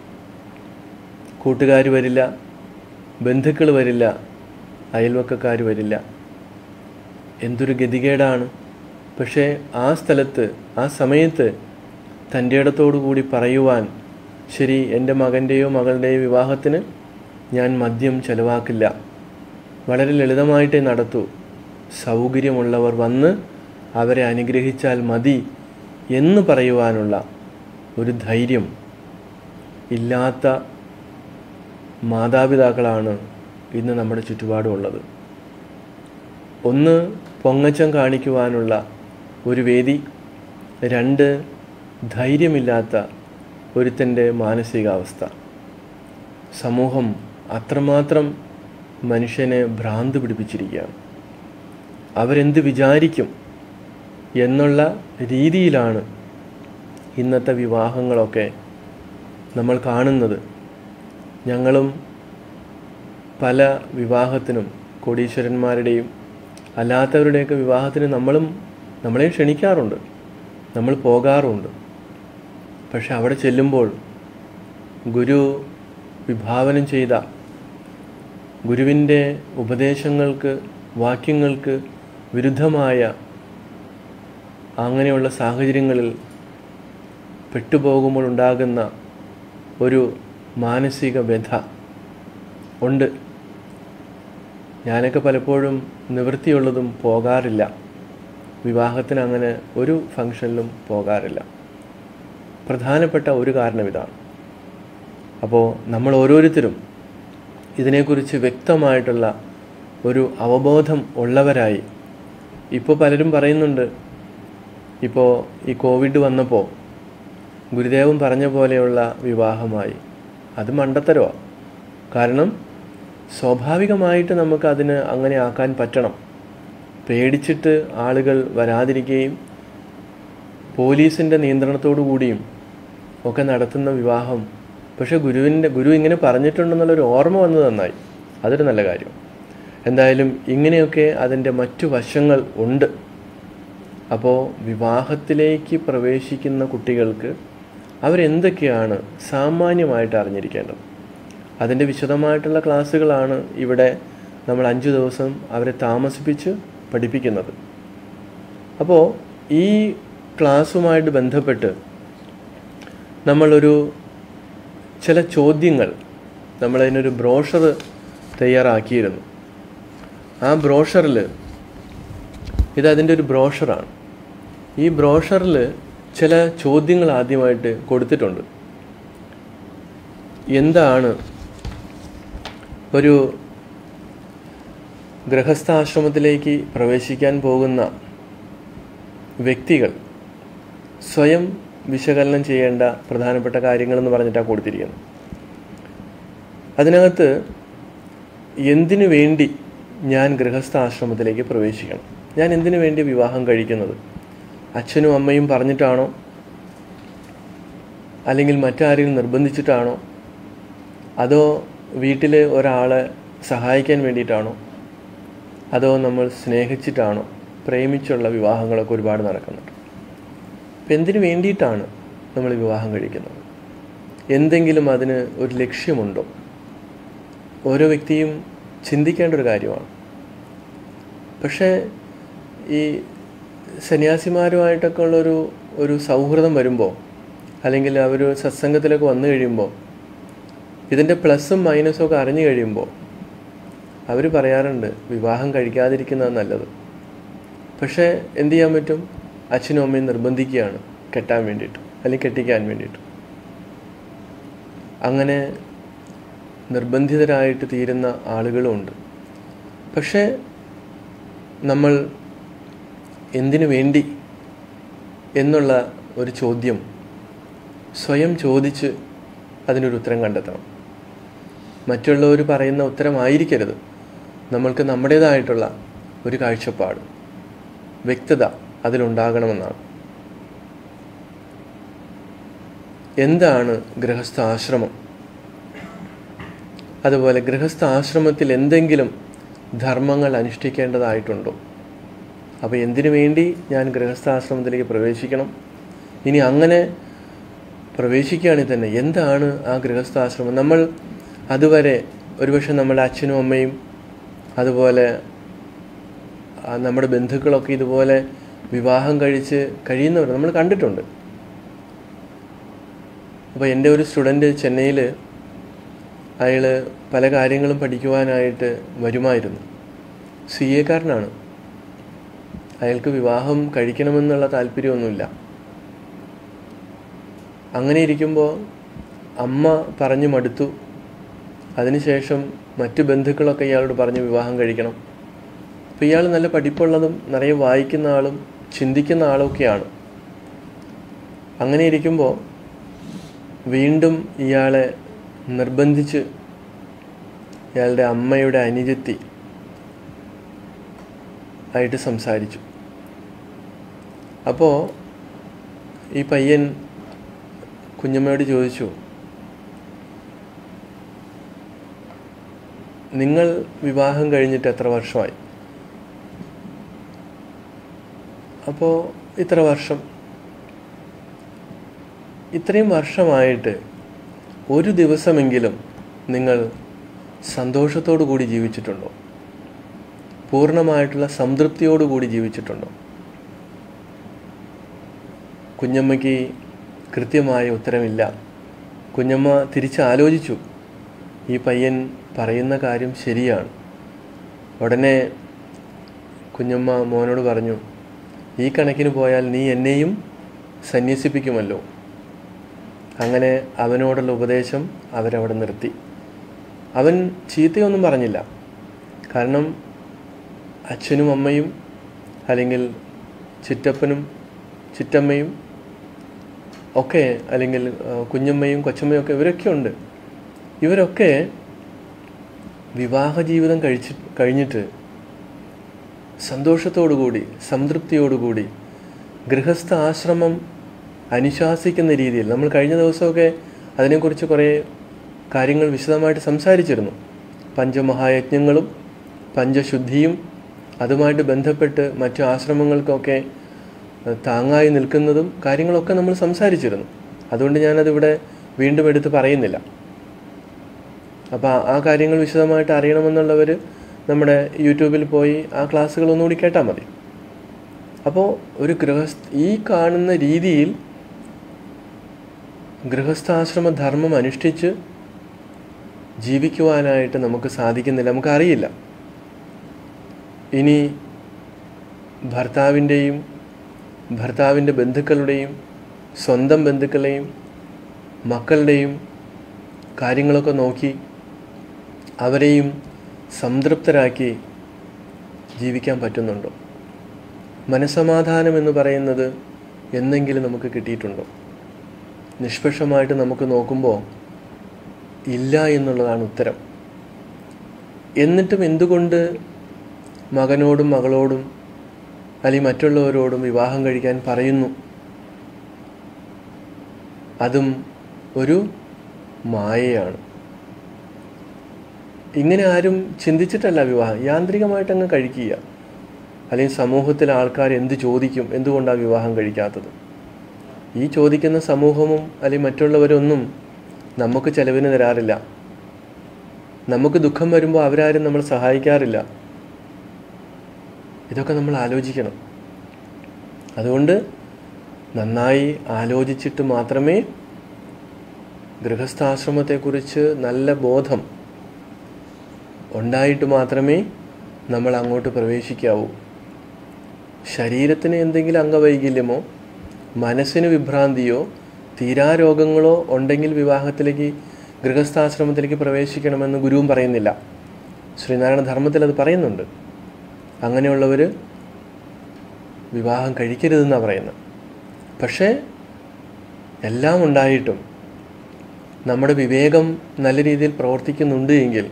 കൂട്ടുകാർ വരില്ല ബന്ധുക്കൾ വരില്ല അയൽവക്കക്കാർ വരില്ല എന്തൊരു ഗതികേടാണ് പക്ഷേ ആ സ്ഥലത്ത് ആ സമയത്ത് തൻ്റെ ഇടത്തോടു കൂടി പറയുവാൻ ശരി എൻ്റെ മകൻ്റെയോ മകളുടെയോ വിവാഹത്തിന് ഞാൻ മദ്യം ചെലവാക്കില്ല വളരെ ലളിതമായിട്ടേ നടത്തൂ സൗകര്യമുള്ളവർ വന്ന് അവരെ അനുഗ്രഹിച്ചാൽ മതി എന്ന് പറയുവാനുള്ള ഒരു ധൈര്യം ഇല്ലാത്ത മാതാപിതാക്കളാണ് ഇന്ന് നമ്മുടെ ചുറ്റുപാടുമുള്ളത് ഒന്ന് പൊങ്ങച്ചം കാണിക്കുവാനുള്ള ഒരു വേദി രണ്ട് ധൈര്യമില്ലാത്ത ഒരുത്തൻ്റെ മാനസികാവസ്ഥ സമൂഹം അത്രമാത്രം മനുഷ്യനെ ഭ്രാന്ത് പിടിപ്പിച്ചിരിക്കുകയാണ് അവരെന്ത് വിചാരിക്കും എന്നുള്ള രീതിയിലാണ് ഇന്നത്തെ വിവാഹങ്ങളൊക്കെ നമ്മൾ കാണുന്നത് ഞങ്ങളും പല വിവാഹത്തിനും കോടീശ്വരന്മാരുടെയും അല്ലാത്തവരുടെയൊക്കെ വിവാഹത്തിന് നമ്മളും നമ്മളെ ക്ഷണിക്കാറുണ്ട് നമ്മൾ പോകാറുണ്ട് പക്ഷെ അവിടെ ചെല്ലുമ്പോൾ ഗുരു വിഭാവനം ചെയ്ത ഗുരുവിൻ്റെ ഉപദേശങ്ങൾക്ക് വാക്യങ്ങൾക്ക് വിരുദ്ധമായ അങ്ങനെയുള്ള സാഹചര്യങ്ങളിൽ പെട്ടുപോകുമ്പോൾ ഉണ്ടാകുന്ന ഒരു മാനസിക വ്യഥ ഉണ്ട് ഞാനൊക്കെ പലപ്പോഴും നിവൃത്തിയുള്ളതും പോകാറില്ല വിവാഹത്തിന് അങ്ങനെ ഒരു ഫംഗ്ഷനിലും പോകാറില്ല പ്രധാനപ്പെട്ട ഒരു കാരണം ഇതാണ് അപ്പോൾ നമ്മൾ ഓരോരുത്തരും ഇതിനെക്കുറിച്ച് വ്യക്തമായിട്ടുള്ള ഒരു അവബോധം ഉള്ളവരായി ഇപ്പോൾ പലരും പറയുന്നുണ്ട് ഇപ്പോൾ ഈ കോവിഡ് വന്നപ്പോൾ ഗുരുദേവൻ പറഞ്ഞ പോലെയുള്ള വിവാഹമായി അത് മണ്ടത്തരമാണ് കാരണം സ്വാഭാവികമായിട്ട് നമുക്ക് അതിന് അങ്ങനെ ആക്കാൻ പറ്റണം പേടിച്ചിട്ട് ആളുകൾ വരാതിരിക്കുകയും പോലീസിൻ്റെ നിയന്ത്രണത്തോടു കൂടിയും ഒക്കെ നടത്തുന്ന വിവാഹം പക്ഷെ ഗുരുവിൻ്റെ ഗുരു ഇങ്ങനെ പറഞ്ഞിട്ടുണ്ടെന്നുള്ളൊരു ഓർമ്മ വന്നത് നന്നായി അതൊരു നല്ല കാര്യം എന്തായാലും ഇങ്ങനെയൊക്കെ അതിൻ്റെ മറ്റു വശങ്ങൾ ഉണ്ട് അപ്പോൾ വിവാഹത്തിലേക്ക് പ്രവേശിക്കുന്ന കുട്ടികൾക്ക് അവരെന്തൊക്കെയാണ് സാമാന്യമായിട്ട് അറിഞ്ഞിരിക്കേണ്ടത് അതിൻ്റെ വിശദമായിട്ടുള്ള ക്ലാസ്സുകളാണ് ഇവിടെ നമ്മൾ അഞ്ച് ദിവസം അവരെ താമസിപ്പിച്ച് പഠിപ്പിക്കുന്നത് അപ്പോൾ ഈ ക്ലാസ്സുമായിട്ട് ബന്ധപ്പെട്ട് നമ്മളൊരു ചില ചോദ്യങ്ങൾ നമ്മളതിനൊരു ബ്രോഷർ തയ്യാറാക്കിയിരുന്നു ആ ബ്രോഷറിൽ ഇത് അതിൻ്റെ ഒരു ബ്രോഷറാണ് ഈ ബ്രോഷറിൽ ചില ചോദ്യങ്ങൾ ആദ്യമായിട്ട് കൊടുത്തിട്ടുണ്ട് എന്താണ് ഒരു ഗൃഹസ്ഥാശ്രമത്തിലേക്ക് പ്രവേശിക്കാൻ പോകുന്ന വ്യക്തികൾ സ്വയം വിശകലനം ചെയ്യേണ്ട പ്രധാനപ്പെട്ട കാര്യങ്ങളെന്ന് പറഞ്ഞിട്ടാണ് കൊടുത്തിരിക്കുന്നത് അതിനകത്ത് എന്തിനു വേണ്ടി ഞാൻ ഗൃഹസ്ഥാശ്രമത്തിലേക്ക് പ്രവേശിക്കണം ഞാൻ എന്തിനു വേണ്ടി വിവാഹം കഴിക്കുന്നത് അച്ഛനും അമ്മയും പറഞ്ഞിട്ടാണോ അല്ലെങ്കിൽ മറ്റാരെങ്കിലും നിർബന്ധിച്ചിട്ടാണോ അതോ വീട്ടിൽ ഒരാളെ സഹായിക്കാൻ വേണ്ടിയിട്ടാണോ അതോ നമ്മൾ സ്നേഹിച്ചിട്ടാണോ പ്രേമിച്ചുള്ള വിവാഹങ്ങളൊക്കെ ഒരുപാട് നടക്കുന്നുണ്ട് അപ്പം എന്തിനു വേണ്ടിയിട്ടാണ് നമ്മൾ വിവാഹം കഴിക്കുന്നത് എന്തെങ്കിലും അതിന് ഒരു ലക്ഷ്യമുണ്ടോ ഓരോ വ്യക്തിയും ചിന്തിക്കേണ്ട ഒരു കാര്യമാണ് പക്ഷേ ഈ സന്യാസിമാരുമായിട്ടൊക്കെ ഉള്ളൊരു ഒരു സൗഹൃദം വരുമ്പോൾ അല്ലെങ്കിൽ അവർ സത്സംഗത്തിലൊക്കെ വന്നു കഴിയുമ്പോൾ ഇതിൻ്റെ പ്ലസും മൈനസും ഒക്കെ അറിഞ്ഞു കഴിയുമ്പോൾ അവർ പറയാറുണ്ട് വിവാഹം കഴിക്കാതിരിക്കുന്നതാണ് നല്ലത് പക്ഷേ എന്ത് ചെയ്യാൻ പറ്റും അച്ഛനും അമ്മയും നിർബന്ധിക്കുകയാണ് കെട്ടാൻ വേണ്ടിയിട്ട് അല്ലെങ്കിൽ കെട്ടിക്കാൻ വേണ്ടിയിട്ട് അങ്ങനെ നിർബന്ധിതരായിട്ട് തീരുന്ന ആളുകളുമുണ്ട് പക്ഷേ നമ്മൾ എന്തിനു വേണ്ടി എന്നുള്ള ഒരു ചോദ്യം സ്വയം ചോദിച്ച് അതിനൊരു ഉത്തരം കണ്ടെത്തണം മറ്റുള്ളവർ പറയുന്ന ഉത്തരമായിരിക്കരുത് നമ്മൾക്ക് നമ്മുടേതായിട്ടുള്ള ഒരു കാഴ്ചപ്പാട് വ്യക്തത അതിലുണ്ടാകണമെന്നാണ് എന്താണ് ഗൃഹസ്ഥാശ്രമം അതുപോലെ ഗൃഹസ്ഥാശ്രമത്തിൽ എന്തെങ്കിലും ധർമ്മങ്ങൾ അനുഷ്ഠിക്കേണ്ടതായിട്ടുണ്ടോ അപ്പോൾ എന്തിനു വേണ്ടി ഞാൻ ഗൃഹസ്ഥാശ്രമത്തിലേക്ക് പ്രവേശിക്കണം ഇനി അങ്ങനെ പ്രവേശിക്കുകയാണെങ്കിൽ തന്നെ എന്താണ് ആ ഗൃഹസ്ഥാശ്രമം നമ്മൾ അതുവരെ ഒരുപക്ഷെ നമ്മുടെ അച്ഛനും അമ്മയും അതുപോലെ ആ, നമ്മുടെ ബന്ധുക്കളൊക്കെ ഇതുപോലെ വിവാഹം കഴിച്ച് കഴിയുന്നവർ നമ്മൾ കണ്ടിട്ടുണ്ട് അപ്പോൾ എൻ്റെ ഒരു സ്റ്റുഡൻറ്റ് ചെന്നൈയിൽ അയാൾ പല കാര്യങ്ങളും പഠിക്കുവാനായിട്ട് വരുമായിരുന്നു സി എക്കാരനാണ് അയാൾക്ക് വിവാഹം കഴിക്കണമെന്നുള്ള താല്പര്യമൊന്നുമില്ല അങ്ങനെ ഇരിക്കുമ്പോൾ അമ്മ പറഞ്ഞു മടുത്തു അതിനുശേഷം മറ്റു ബന്ധുക്കളൊക്കെ ഇയാളോട് പറഞ്ഞ് വിവാഹം കഴിക്കണം അപ്പോൾ ഇയാൾ നല്ല പഠിപ്പുള്ളതും നിറയെ വായിക്കുന്ന ആളും ചിന്തിക്കുന്ന ആളൊക്കെയാണ് അങ്ങനെ ഇരിക്കുമ്പോൾ വീണ്ടും ഇയാളെ നിർബന്ധിച്ച് ഇയാളുടെ അമ്മയുടെ അനുജത്തി ആയിട്ട് സംസാരിച്ചു അപ്പോൾ ഈ പയ്യൻ കുഞ്ഞമ്മയോട് ചോദിച്ചു നിങ്ങൾ വിവാഹം കഴിഞ്ഞിട്ട് എത്ര വർഷമായി അപ്പോൾ ഇത്ര വർഷം ഇത്രയും വർഷമായിട്ട് ഒരു ദിവസമെങ്കിലും നിങ്ങൾ സന്തോഷത്തോടു കൂടി ജീവിച്ചിട്ടുണ്ടോ പൂർണ്ണമായിട്ടുള്ള സംതൃപ്തിയോടു കൂടി ജീവിച്ചിട്ടുണ്ടോ കുഞ്ഞമ്മയ്ക്ക് കൃത്യമായ ഉത്തരമില്ല കുഞ്ഞമ്മ തിരിച്ചാലോചിച്ചു ഈ പയ്യൻ പറയുന്ന കാര്യം ശരിയാണ് ഉടനെ കുഞ്ഞമ്മ മോനോട് പറഞ്ഞു ഈ കണക്കിന് പോയാൽ നീ എന്നെയും സന്യസിപ്പിക്കുമല്ലോ അങ്ങനെ അവനോടുള്ള ഉപദേശം അവരവിടെ നിർത്തി അവൻ ചീത്തയൊന്നും പറഞ്ഞില്ല കാരണം അച്ഛനും അമ്മയും അല്ലെങ്കിൽ ചിറ്റപ്പനും ചിറ്റമ്മയും ഒക്കെ അല്ലെങ്കിൽ ആ, കുഞ്ഞമ്മയും കൊച്ചമ്മയും ഒക്കെ ഇവരൊക്കെ ഉണ്ട് ഇവരൊക്കെ വിവാഹ ജീവിതം കഴിച്ച് കഴിഞ്ഞിട്ട് സന്തോഷത്തോടുകൂടി സംതൃപ്തിയോടുകൂടി ഗൃഹസ്ഥ ആശ്രമം അനുശാസിക്കുന്ന രീതിയിൽ നമ്മൾ കഴിഞ്ഞ ദിവസമൊക്കെ അതിനെക്കുറിച്ച് കുറേ കാര്യങ്ങൾ വിശദമായിട്ട് സംസാരിച്ചിരുന്നു പഞ്ചമഹായജ്ഞങ്ങളും പഞ്ചശുദ്ധിയും അതുമായിട്ട് ബന്ധപ്പെട്ട് മറ്റു ആശ്രമങ്ങൾക്കൊക്കെ ഏഹ്, താങ്ങായി നിൽക്കുന്നതും കാര്യങ്ങളൊക്കെ നമ്മൾ സംസാരിച്ചിരുന്നു അതുകൊണ്ട് ഞാനതിവിടെ വീണ്ടും എടുത്ത് പറയുന്നില്ല അപ്പോൾ ആ കാര്യങ്ങൾ വിശദമായിട്ട് അറിയണമെന്നുള്ളവർ നമ്മുടെ യൂട്യൂബിൽ പോയി ആ ക്ലാസ്സുകൾ ഒന്നുകൂടി കേട്ടാൽ മതി അപ്പോൾ ഒരു ഗൃഹസ്ഥ ഈ കാണുന്ന രീതിയിൽ ഗൃഹസ്ഥാശ്രമ ധർമ്മം അനുഷ്ഠിച്ച് ജീവിക്കുവാനായിട്ട് നമുക്ക് സാധിക്കുന്നില്ല നമുക്കറിയില്ല ഇനി ഭർത്താവിൻ്റെയും ഭർത്താവിൻ്റെ ബന്ധുക്കളുടെയും സ്വന്തം ബന്ധുക്കളെയും മക്കളുടെയും കാര്യങ്ങളൊക്കെ നോക്കി അവരെയും സംതൃപ്തരാക്കി ജീവിക്കാൻ പറ്റുന്നുണ്ടോ മനസമാധാനം എന്ന് പറയുന്നത് എന്നെങ്കിലും നമുക്ക് കിട്ടിയിട്ടുണ്ടോ നിഷ്പക്ഷമായിട്ട് നമുക്ക് നോക്കുമ്പോൾ ഇല്ല എന്നുള്ളതാണ് ഉത്തരം എന്നിട്ടും എന്തുകൊണ്ട് മകനോടും മകളോടും അല്ലെങ്കിൽ മറ്റുള്ളവരോടും വിവാഹം കഴിക്കാൻ പറയുന്നു അതും ഒരു മായയാണ് ഇങ്ങനെ ആരും ചിന്തിച്ചിട്ടല്ല വിവാഹം യാന്ത്രികമായിട്ട് അങ്ങ് കഴിക്കുക അല്ലെങ്കിൽ സമൂഹത്തിലെ ആൾക്കാർ എന്ത് ചോദിക്കും എന്തുകൊണ്ടാണ് വിവാഹം കഴിക്കാത്തത് ഈ ചോദിക്കുന്ന സമൂഹവും അല്ലെങ്കിൽ മറ്റുള്ളവരൊന്നും നമുക്ക് ചെലവിന് തരാറില്ല നമുക്ക് ദുഃഖം വരുമ്പോൾ അവരാരും നമ്മൾ സഹായിക്കാറില്ല ഇതൊക്കെ നമ്മൾ ആലോചിക്കണം അതുകൊണ്ട് നന്നായി ആലോചിച്ചിട്ട് മാത്രമേ ഗൃഹസ്ഥാശ്രമത്തെക്കുറിച്ച് നല്ല ബോധം ഉണ്ടായിട്ട് മാത്രമേ നമ്മൾ അങ്ങോട്ട് പ്രവേശിക്കാവൂ ശരീരത്തിന് എന്തെങ്കിലും അംഗവൈകല്യമോ മനസ്സിന് വിഭ്രാന്തിയോ തീരാരോഗങ്ങളോ ഉണ്ടെങ്കിൽ വിവാഹത്തിലേക്ക് ഗൃഹസ്ഥാശ്രമത്തിലേക്ക് പ്രവേശിക്കണമെന്ന് ഗുരുവും പറയുന്നില്ല ശ്രീനാരായണ ധർമ്മത്തിൽ അത് പറയുന്നുണ്ട് അങ്ങനെയുള്ളവർ വിവാഹം കഴിക്കരുതെന്നാണ് പറയുന്നത് പക്ഷേ എല്ലാം ഉണ്ടായിട്ടും നമ്മുടെ വിവേകം നല്ല രീതിയിൽ പ്രവർത്തിക്കുന്നുണ്ട് എങ്കിൽ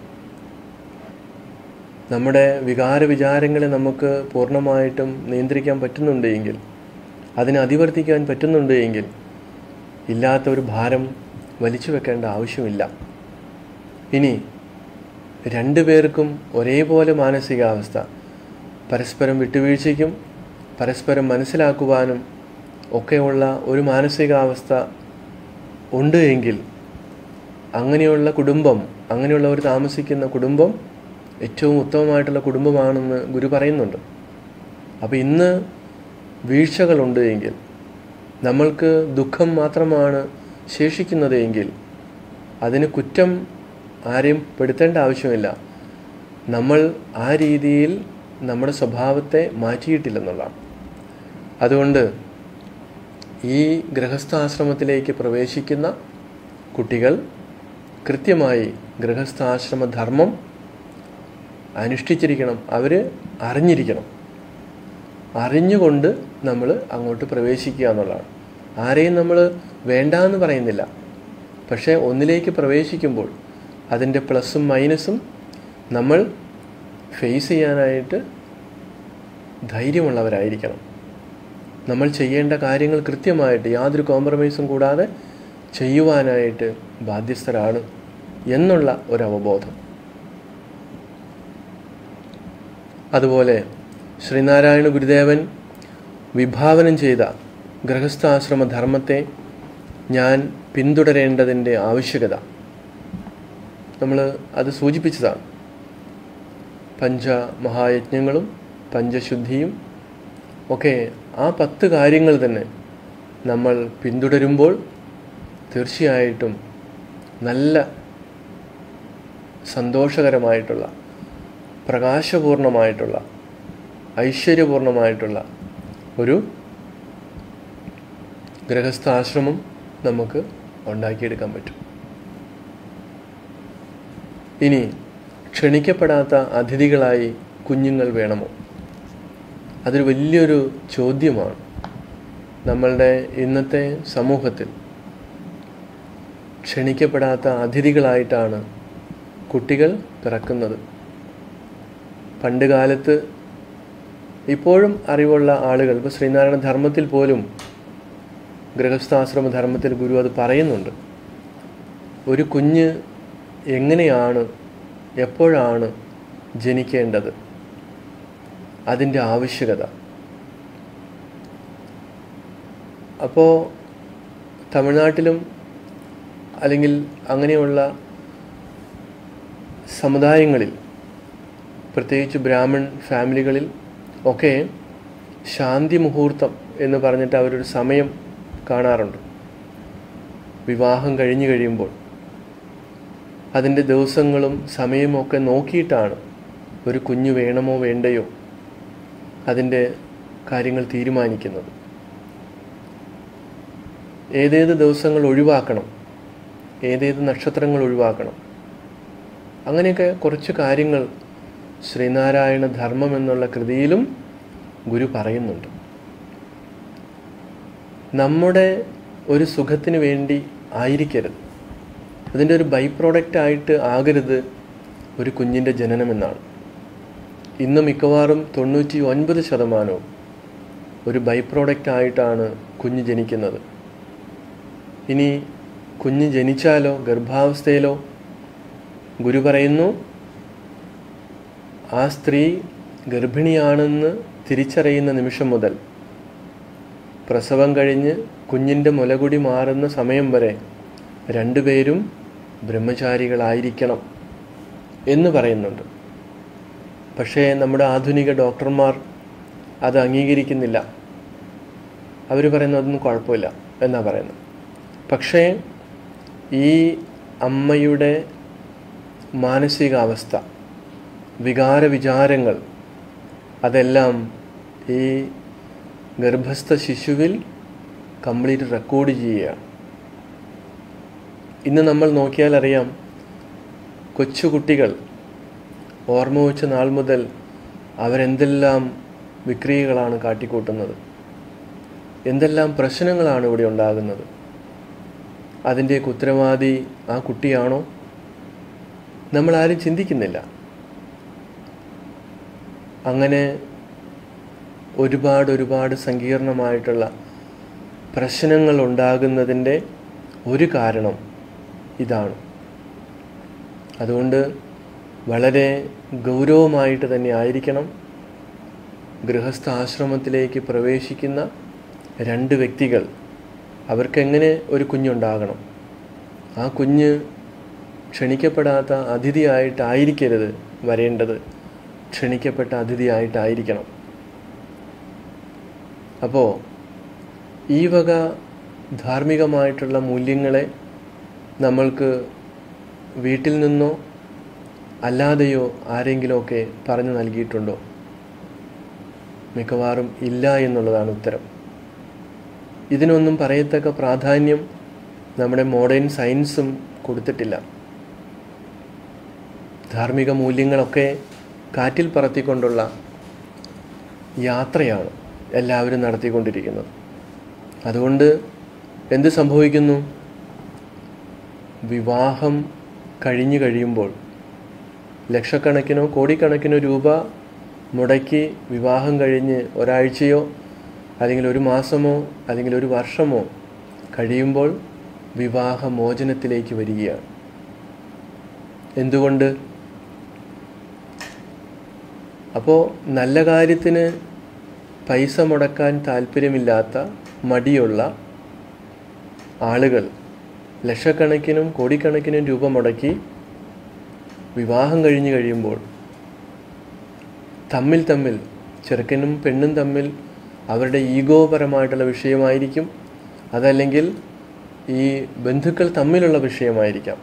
നമ്മുടെ വികാര വിചാരങ്ങളെ നമുക്ക് പൂർണ്ണമായിട്ടും നിയന്ത്രിക്കാൻ പറ്റുന്നുണ്ട് എങ്കിൽ അതിനെ അതിവർത്തിക്കാൻ പറ്റുന്നുണ്ട് എങ്കിൽ ഇല്ലാത്ത ഒരു ഭാരം വലിച്ചു വെക്കേണ്ട ആവശ്യമില്ല ഇനി രണ്ടു പേർക്കും ഒരേപോലെ മാനസികാവസ്ഥ പരസ്പരം വിട്ടുവീഴ്ചയ്ക്കും പരസ്പരം മനസ്സിലാക്കുവാനും ഒക്കെയുള്ള ഒരു മാനസികാവസ്ഥ ഉണ്ട് എങ്കിൽ അങ്ങനെയുള്ള കുടുംബം അങ്ങനെയുള്ളവർ താമസിക്കുന്ന കുടുംബം ഏറ്റവും ഉത്തമമായിട്ടുള്ള കുടുംബമാണെന്ന് ഗുരു പറയുന്നുണ്ട് അപ്പോൾ ഇന്ന് വീഴ്ചകളുണ്ട് എങ്കിൽ നമ്മൾക്ക് ദുഃഖം മാത്രമാണ് ശേഷിക്കുന്നത് എങ്കിൽ അതിന് കുറ്റം ആരെയും പെടുത്തേണ്ട ആവശ്യമില്ല നമ്മൾ ആ രീതിയിൽ നമ്മുടെ സ്വഭാവത്തെ മാറ്റിയിട്ടില്ലെന്നുള്ളതാണ് അതുകൊണ്ട് ഈ ഗൃഹസ്ഥാശ്രമത്തിലേക്ക് പ്രവേശിക്കുന്ന കുട്ടികൾ കൃത്യമായി ഗൃഹസ്ഥാശ്രമ ധർമ്മം അനുഷ്ഠിച്ചിരിക്കണം അവർ അറിഞ്ഞിരിക്കണം അറിഞ്ഞുകൊണ്ട് നമ്മൾ അങ്ങോട്ട് പ്രവേശിക്കുക എന്നുള്ളതാണ് ആരെയും നമ്മൾ വേണ്ട എന്ന് പറയുന്നില്ല പക്ഷേ ഒന്നിലേക്ക് പ്രവേശിക്കുമ്പോൾ അതിൻ്റെ പ്ലസും മൈനസും നമ്മൾ ഫേസ് ചെയ്യാനായിട്ട് ധൈര്യമുള്ളവരായിരിക്കണം നമ്മൾ ചെയ്യേണ്ട കാര്യങ്ങൾ കൃത്യമായിട്ട് യാതൊരു കോംപ്രമൈസും കൂടാതെ ചെയ്യുവാനായിട്ട് ബാധ്യസ്ഥരാണ് എന്നുള്ള ഒരു അവബോധം അതുപോലെ ശ്രീനാരായണ ഗുരുദേവൻ വിഭാവനം ചെയ്ത ഗൃഹസ്ഥാശ്രമ ധർമ്മത്തെ ഞാൻ പിന്തുടരേണ്ടതിൻ്റെ ആവശ്യകത നമ്മൾ അത് സൂചിപ്പിച്ചതാണ് പഞ്ചമഹായജ്ഞങ്ങളും പഞ്ചശുദ്ധിയും ഒക്കെ ആ പത്ത് കാര്യങ്ങൾ തന്നെ നമ്മൾ പിന്തുടരുമ്പോൾ തീർച്ചയായിട്ടും നല്ല സന്തോഷകരമായിട്ടുള്ള പ്രകാശപൂർണമായിട്ടുള്ള ഐശ്വര്യപൂർണമായിട്ടുള്ള ഒരു ഗൃഹസ്ഥാശ്രമം നമുക്ക് ഉണ്ടാക്കിയെടുക്കാൻ പറ്റും ഇനി ക്ഷണിക്കപ്പെടാത്ത അതിഥികളായി കുഞ്ഞുങ്ങൾ വേണമോ അതൊരു വലിയൊരു ചോദ്യമാണ് നമ്മളുടെ ഇന്നത്തെ സമൂഹത്തിൽ ക്ഷണിക്കപ്പെടാത്ത അതിഥികളായിട്ടാണ് കുട്ടികൾ പിറക്കുന്നത് പണ്ട് കാലത്ത് ഇപ്പോഴും അറിവുള്ള ആളുകൾ ഇപ്പോൾ ശ്രീനാരായണ ധർമ്മത്തിൽ പോലും ഗൃഹസ്ഥാശ്രമ ധർമ്മത്തിൽ ഗുരു അത് പറയുന്നുണ്ട് ഒരു കുഞ്ഞ് എങ്ങനെയാണ് എപ്പോഴാണ് ജനിക്കേണ്ടത് അതിൻ്റെ ആവശ്യകത അപ്പോൾ തമിഴ്നാട്ടിലും അല്ലെങ്കിൽ അങ്ങനെയുള്ള സമുദായങ്ങളിൽ പ്രത്യേകിച്ച് ബ്രാഹ്മൺ ഫാമിലികളിൽ ഒക്കെ ശാന്തി മുഹൂർത്തം എന്ന് പറഞ്ഞിട്ട് അവരൊരു സമയം കാണാറുണ്ട് വിവാഹം കഴിഞ്ഞു കഴിയുമ്പോൾ അതിൻ്റെ ദിവസങ്ങളും സമയവും ഒക്കെ നോക്കിയിട്ടാണ് ഒരു കുഞ്ഞു വേണമോ വേണ്ടയോ അതിൻ്റെ കാര്യങ്ങൾ തീരുമാനിക്കുന്നത് ഏതേത് ദിവസങ്ങൾ ഒഴിവാക്കണം ഏതേത് നക്ഷത്രങ്ങൾ ഒഴിവാക്കണം അങ്ങനെയൊക്കെ കുറച്ച് കാര്യങ്ങൾ ശ്രീനാരായണ ധർമ്മം എന്നുള്ള കൃതിയിലും ഗുരു പറയുന്നുണ്ട് നമ്മുടെ ഒരു സുഖത്തിന് വേണ്ടി ആയിരിക്കരുത് അതിൻ്റെ ഒരു ബൈ പ്രോഡക്റ്റ് ആയിട്ട് ആകരുത് ഒരു കുഞ്ഞിൻ്റെ ജനനമെന്നാണ് ഇന്ന് മിക്കവാറും തൊണ്ണൂറ്റി ഒൻപത് ശതമാനവും ഒരു ബൈ പ്രോഡക്റ്റ് ആയിട്ടാണ് കുഞ്ഞ് ജനിക്കുന്നത് ഇനി കുഞ്ഞ് ജനിച്ചാലോ ഗർഭാവസ്ഥയിലോ ഗുരു പറയുന്നു ആ സ്ത്രീ ഗർഭിണിയാണെന്ന് തിരിച്ചറിയുന്ന നിമിഷം മുതൽ പ്രസവം കഴിഞ്ഞ് കുഞ്ഞിൻ്റെ മുലകുടി മാറുന്ന സമയം വരെ രണ്ടുപേരും ബ്രഹ്മചാരികളായിരിക്കണം എന്ന് പറയുന്നുണ്ട് പക്ഷേ നമ്മുടെ ആധുനിക ഡോക്ടർമാർ അത് അംഗീകരിക്കുന്നില്ല അവർ പറയുന്നത് അതൊന്നും കുഴപ്പമില്ല എന്നാണ് പറയുന്നത് പക്ഷേ ഈ അമ്മയുടെ മാനസികാവസ്ഥ വികാര വിചാരങ്ങൾ അതെല്ലാം ഈ ഗർഭസ്ഥ ശിശുവിൽ കംപ്ലീറ്റ് റെക്കോർഡ് ചെയ്യുകയാണ് ഇന്ന് നമ്മൾ നോക്കിയാൽ അറിയാം കൊച്ചുകുട്ടികൾ ഓർമ്മ വെച്ച നാൾ മുതൽ അവരെന്തെല്ലാം വിക്രിയകളാണ് കാട്ടിക്കൂട്ടുന്നത് എന്തെല്ലാം പ്രശ്നങ്ങളാണ് ഇവിടെ ഉണ്ടാകുന്നത് അതിൻ്റെയൊക്കെ ഉത്തരവാദി ആ കുട്ടിയാണോ നമ്മൾ ആരും ചിന്തിക്കുന്നില്ല അങ്ങനെ ഒരുപാട് ഒരുപാട് സങ്കീർണമായിട്ടുള്ള പ്രശ്നങ്ങൾ ഉണ്ടാകുന്നതിൻ്റെ ഒരു കാരണം ഇതാണ് അതുകൊണ്ട് വളരെ ഗൗരവമായിട്ട് തന്നെ ആയിരിക്കണം ഗൃഹസ്ഥ ആശ്രമത്തിലേക്ക് പ്രവേശിക്കുന്ന രണ്ട് വ്യക്തികൾ അവർക്കെങ്ങനെ ഒരു കുഞ്ഞുണ്ടാകണം ആ കുഞ്ഞ് ക്ഷണിക്കപ്പെടാത്ത അതിഥിയായിട്ടായിരിക്കരുത് വരേണ്ടത് ക്ഷണിക്കപ്പെട്ട അതിഥിയായിട്ടായിരിക്കണം അപ്പോൾ ഈ വക ധാർമ്മികമായിട്ടുള്ള മൂല്യങ്ങളെ നമ്മൾക്ക് വീട്ടിൽ നിന്നോ അല്ലാതെയോ ആരെങ്കിലുമൊക്കെ പറഞ്ഞു നൽകിയിട്ടുണ്ടോ മിക്കവാറും ഇല്ല എന്നുള്ളതാണ് ഉത്തരം ഇതിനൊന്നും പറയത്തക്ക പ്രാധാന്യം നമ്മുടെ മോഡേൺ സയൻസും കൊടുത്തിട്ടില്ല ധാർമ്മിക മൂല്യങ്ങളൊക്കെ കാറ്റിൽ പറത്തിക്കൊണ്ടുള്ള യാത്രയാണ് എല്ലാവരും നടത്തിക്കൊണ്ടിരിക്കുന്നത് അതുകൊണ്ട് എന്ത് സംഭവിക്കുന്നു വിവാഹം കഴിഞ്ഞു കഴിയുമ്പോൾ ലക്ഷക്കണക്കിനോ കോടിക്കണക്കിനോ രൂപ മുടക്കി വിവാഹം കഴിഞ്ഞ് ഒരാഴ്ചയോ അല്ലെങ്കിൽ ഒരു മാസമോ അല്ലെങ്കിൽ ഒരു വർഷമോ കഴിയുമ്പോൾ വിവാഹമോചനത്തിലേക്ക് വരികയാണ് എന്തുകൊണ്ട് അപ്പോൾ നല്ല കാര്യത്തിന് പൈസ മുടക്കാൻ താല്പര്യമില്ലാത്ത മടിയുള്ള ആളുകൾ ലക്ഷക്കണക്കിനും കോടിക്കണക്കിനും രൂപ മുടക്കി വിവാഹം കഴിഞ്ഞു കഴിയുമ്പോൾ തമ്മിൽ തമ്മിൽ ചെറുക്കനും പെണ്ണും തമ്മിൽ അവരുടെ ഈഗോപരമായിട്ടുള്ള വിഷയമായിരിക്കും അതല്ലെങ്കിൽ ഈ ബന്ധുക്കൾ തമ്മിലുള്ള വിഷയമായിരിക്കാം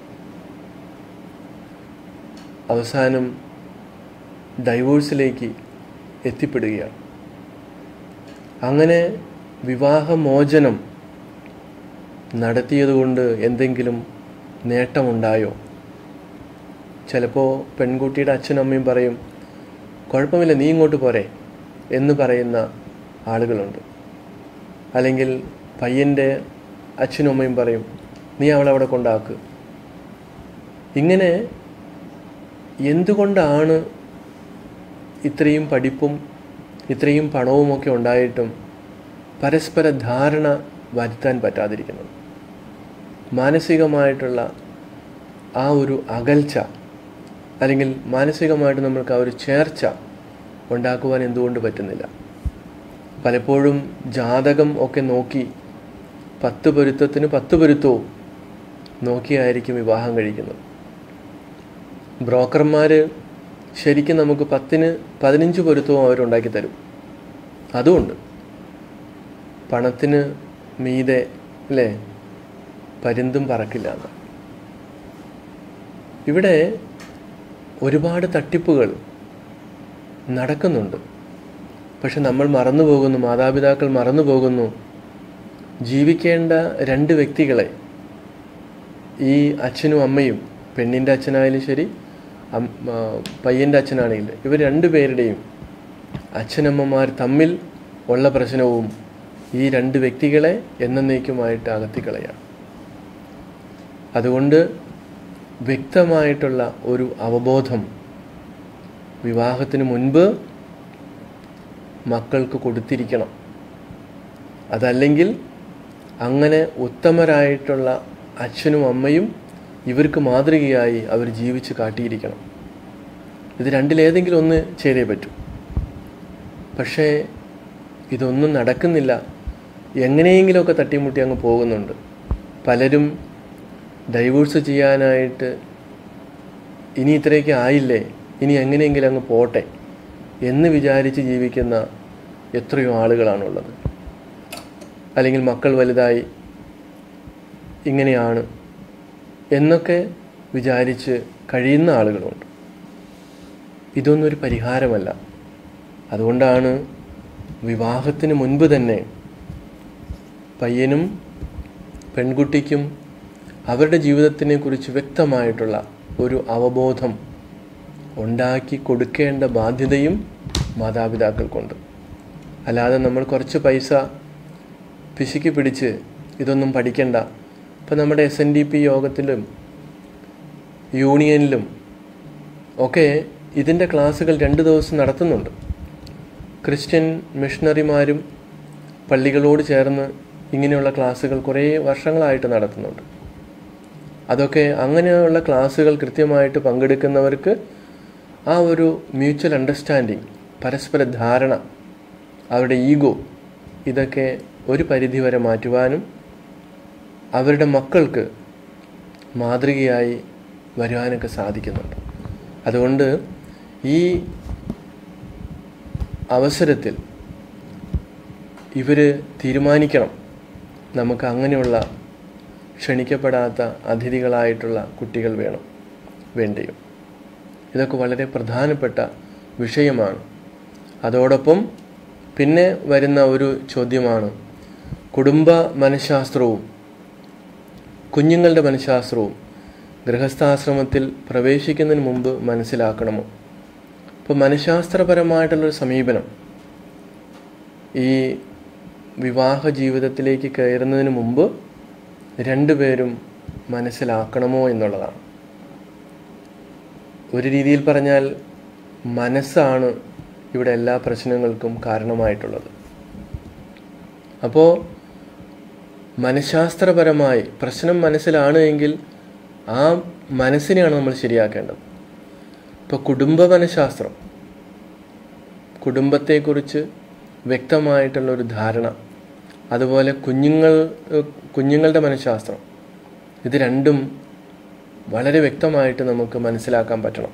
അവസാനം ഡൈവോഴ്സിലേക്ക് എത്തിപ്പെടുകയാണ് അങ്ങനെ വിവാഹമോചനം നടത്തിയതുകൊണ്ട് എന്തെങ്കിലും നേട്ടമുണ്ടായോ ചിലപ്പോൾ പെൺകുട്ടിയുടെ അച്ഛനും അമ്മയും പറയും കുഴപ്പമില്ല നീ ഇങ്ങോട്ട് പോരെ എന്ന് പറയുന്ന ആളുകളുണ്ട് അല്ലെങ്കിൽ പയ്യൻ്റെ അച്ഛനും അമ്മയും പറയും നീ അവളെ അവിടെ കൊണ്ടാക്ക് ഇങ്ങനെ എന്തുകൊണ്ടാണ് ഇത്രയും പഠിപ്പും ഇത്രയും പണവുമൊക്കെ ഉണ്ടായിട്ടും പരസ്പര ധാരണ വരുത്താൻ പറ്റാതിരിക്കുന്നത് മാനസികമായിട്ടുള്ള ആ ഒരു അകൽച്ച അല്ലെങ്കിൽ മാനസികമായിട്ട് നമ്മൾക്ക് ആ ഒരു ചേർച്ച ഉണ്ടാക്കുവാൻ എന്തുകൊണ്ട് പറ്റുന്നില്ല പലപ്പോഴും ജാതകം ഒക്കെ നോക്കി പത്ത് പൊരുത്തത്തിന് പത്ത് പൊരുത്തവും നോക്കിയായിരിക്കും വിവാഹം കഴിക്കുന്നത് ബ്രോക്കർമാർ ശരിക്കും നമുക്ക് പത്തിന് പതിനഞ്ച് പൊരുത്തവും അവരുണ്ടാക്കി തരും അതുമുണ്ട് പണത്തിന് മീതെ അല്ലേ പരുന്തും പറക്കില്ല എന്ന് ഇവിടെ ഒരുപാട് തട്ടിപ്പുകൾ നടക്കുന്നുണ്ട് പക്ഷെ നമ്മൾ മറന്നു പോകുന്നു മാതാപിതാക്കൾ മറന്നു പോകുന്നു ജീവിക്കേണ്ട രണ്ട് വ്യക്തികളെ ഈ അച്ഛനും അമ്മയും പെണ്ണിൻ്റെ അച്ഛനായാലും ശരി അം- ആ, പയ്യൻ്റെ അച്ഛനാണെങ്കിലും ഇവർ രണ്ടുപേരുടെയും അച്ഛനമ്മമാർ തമ്മിൽ ഉള്ള പ്രശ്നവും ഈ രണ്ട് വ്യക്തികളെ എന്നേക്കുമായിട്ട് അകത്തിക്കളയാം അതുകൊണ്ട് വ്യക്തമായിട്ടുള്ള ഒരു അവബോധം വിവാഹത്തിന് മുൻപ് മക്കൾക്ക് കൊടുത്തിരിക്കണം അതല്ലെങ്കിൽ അങ്ങനെ ഉത്തമരായിട്ടുള്ള അച്ഛനും അമ്മയും ഇവർക്ക് മാതൃകയായി അവർ ജീവിച്ച് കാട്ടിയിരിക്കണം ഇത് രണ്ടിലേതെങ്കിലും ഒന്ന് ചെയ്തേ പറ്റൂ പക്ഷേ ഇതൊന്നും നടക്കുന്നില്ല എങ്ങനെയെങ്കിലുമൊക്കെ തട്ടിമുട്ടി അങ്ങ് പോകുന്നുണ്ട് പലരും ഡൈവോഴ്സ് ചെയ്യാനായിട്ട് ഇനി ഇത്രയൊക്കെ ആയില്ലേ ഇനി എങ്ങനെയെങ്കിലും അങ്ങ് പോട്ടെ എന്ന് വിചാരിച്ച് ജീവിക്കുന്ന എത്രയോ ആളുകളാണുള്ളത് അല്ലെങ്കിൽ മക്കൾ വലുതായി ഇങ്ങനെയാണ് എന്നൊക്കെ വിചാരിച്ച് കഴിയുന്ന ആളുകളുണ്ട് ഇതൊന്നും ഒരു പരിഹാരമല്ല അതുകൊണ്ടാണ് വിവാഹത്തിന് മുൻപ് തന്നെ പയ്യനും പെൺകുട്ടിക്കും അവരുടെ ജീവിതത്തിനെ കുറിച്ച് വ്യക്തമായിട്ടുള്ള ഒരു അവബോധം ഉണ്ടാക്കി കൊടുക്കേണ്ട ബാധ്യതയും മാതാപിതാക്കൾക്കുണ്ട് അല്ലാതെ നമ്മൾ കുറച്ച് പൈസ പിശുക്കി പിടിച്ച് ഇതൊന്നും പഠിക്കണ്ട ഇപ്പം നമ്മുടെ എസ് എൻ ഡി പി യോഗത്തിലും യൂണിയനിലും ഒക്കെ ഇതിൻ്റെ ക്ലാസ്സുകൾ രണ്ട് ദിവസം നടത്തുന്നുണ്ട് ക്രിസ്ത്യൻ മിഷണറിമാരും പള്ളികളോട് ചേർന്ന് ഇങ്ങനെയുള്ള ക്ലാസ്സുകൾ കുറേ വർഷങ്ങളായിട്ട് നടത്തുന്നുണ്ട് അതൊക്കെ അങ്ങനെയുള്ള ക്ലാസ്സുകൾ കൃത്യമായിട്ട് പങ്കെടുക്കുന്നവർക്ക് ആ ഒരു മ്യൂച്വൽ അണ്ടർസ്റ്റാൻഡിങ് പരസ്പര ധാരണ അവരുടെ ഈഗോ ഇതൊക്കെ ഒരു പരിധിവരെ മാറ്റുവാനും അവരുടെ മക്കൾക്ക് മാതൃകയായി വരുവാനൊക്കെ സാധിക്കുന്നുണ്ട് അതുകൊണ്ട് ഈ അവസരത്തിൽ ഇവർ തീരുമാനിക്കണം നമുക്ക് അങ്ങനെയുള്ള ക്ഷണിക്കപ്പെടാത്ത അതിഥികളായിട്ടുള്ള കുട്ടികൾ വേണം വേണ്ടിയും ഇതൊക്കെ വളരെ പ്രധാനപ്പെട്ട വിഷയമാണ് അതോടൊപ്പം പിന്നെ വരുന്ന ഒരു ചോദ്യമാണ് കുടുംബ മനഃശാസ്ത്രവും കുഞ്ഞുങ്ങളുടെ മനഃശാസ്ത്രവും ഗൃഹസ്ഥാശ്രമത്തിൽ പ്രവേശിക്കുന്നതിന് മുമ്പ് മനസ്സിലാക്കണമോ ഇപ്പോൾ മനഃശാസ്ത്രപരമായിട്ടുള്ളൊരു സമീപനം ഈ വിവാഹ ജീവിതത്തിലേക്ക് കയറുന്നതിന് മുമ്പ് രണ്ടുപേരും മനസ്സിലാക്കണമോ എന്നുള്ളതാണ് ഒരു രീതിയിൽ പറഞ്ഞാൽ മനസ്സാണ് ഇവിടെ എല്ലാ പ്രശ്നങ്ങൾക്കും കാരണമായിട്ടുള്ളത് അപ്പോൾ മനഃശാസ്ത്രപരമായി പ്രശ്നം മനസ്സിലാണ് എങ്കിൽ ആ മനസ്സിനെയാണ് നമ്മൾ ശരിയാക്കേണ്ടത് ഇപ്പോൾ കുടുംബ മനഃശാസ്ത്രം കുടുംബത്തെക്കുറിച്ച് വ്യക്തമായിട്ടുള്ള ഒരു ധാരണ അതുപോലെ കുഞ്ഞുങ്ങൾ കുഞ്ഞുങ്ങളുടെ മനഃശാസ്ത്രം ഇത് രണ്ടും വളരെ വ്യക്തമായിട്ട് നമുക്ക് മനസ്സിലാക്കാൻ പറ്റണം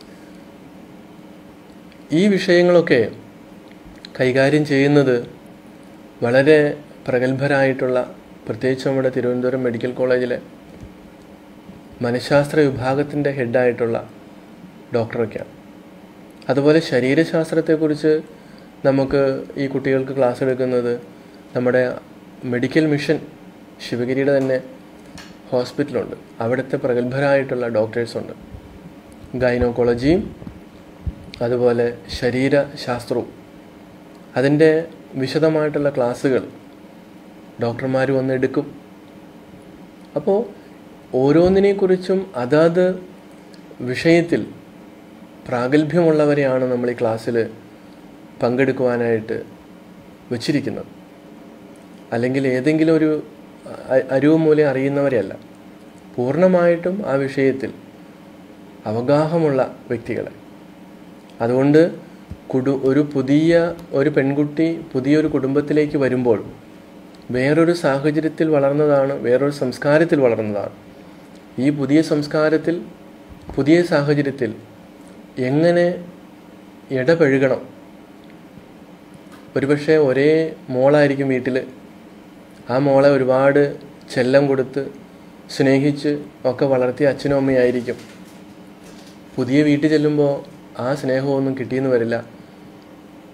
ഈ വിഷയങ്ങളൊക്കെ കൈകാര്യം ചെയ്യുന്നത് വളരെ പ്രഗത്ഭരായിട്ടുള്ള പ്രത്യേകിച്ച് നമ്മുടെ തിരുവനന്തപുരം മെഡിക്കൽ കോളേജിലെ മനഃശാസ്ത്ര വിഭാഗത്തിൻ്റെ ഹെഡായിട്ടുള്ള ഡോക്ടറൊക്കെയാണ് അതുപോലെ ശരീരശാസ്ത്രത്തെക്കുറിച്ച് നമുക്ക് ഈ കുട്ടികൾക്ക് ക്ലാസ് എടുക്കുന്നത് നമ്മുടെ മെഡിക്കൽ മിഷൻ ശിവഗിരിയുടെ തന്നെ ഹോസ്പിറ്റലുണ്ട് അവിടുത്തെ പ്രഗത്ഭരായിട്ടുള്ള ഡോക്ടേഴ്സുണ്ട് ഗൈനോക്കോളജിയും അതുപോലെ ശരീരശാസ്ത്രവും അതിൻ്റെ വിശദമായിട്ടുള്ള ക്ലാസ്സുകൾ ഡോക്ടർമാർ വന്ന് എടുക്കും അപ്പോൾ ഓരോന്നിനെക്കുറിച്ചും അതാത് വിഷയത്തിൽ പ്രാഗൽഭ്യമുള്ളവരെയാണ് നമ്മൾ ഈ ക്ലാസ്സിൽ പങ്കെടുക്കുവാനായിട്ട് വച്ചിരിക്കുന്നത് അല്ലെങ്കിൽ ഏതെങ്കിലും ഒരു അ- അരിവ് മൂലം അറിയുന്നവരെയല്ല പൂർണ്ണമായിട്ടും ആ വിഷയത്തിൽ അവഗാഹമുള്ള വ്യക്തികളെ അതുകൊണ്ട് കുടു ഒരു പുതിയ ഒരു പെൺകുട്ടി പുതിയൊരു കുടുംബത്തിലേക്ക് വരുമ്പോൾ വേറൊരു സാഹചര്യത്തിൽ വളർന്നതാണ് വേറൊരു സംസ്കാരത്തിൽ വളർന്നതാണ് ഈ പുതിയ സംസ്കാരത്തിൽ പുതിയ സാഹചര്യത്തിൽ എങ്ങനെ ഇടപഴകണം ഒരുപക്ഷെ ഒരേ മോളായിരിക്കും വീട്ടിൽ ആ മോളെ ഒരുപാട് ചെല്ലം കൊടുത്ത് സ്നേഹിച്ച് ഒക്കെ വളർത്തിയ അച്ഛനും അമ്മയായിരിക്കും പുതിയ വീട്ടിൽ ചെല്ലുമ്പോൾ ആ സ്നേഹമൊന്നും കിട്ടിയെന്ന് വരില്ല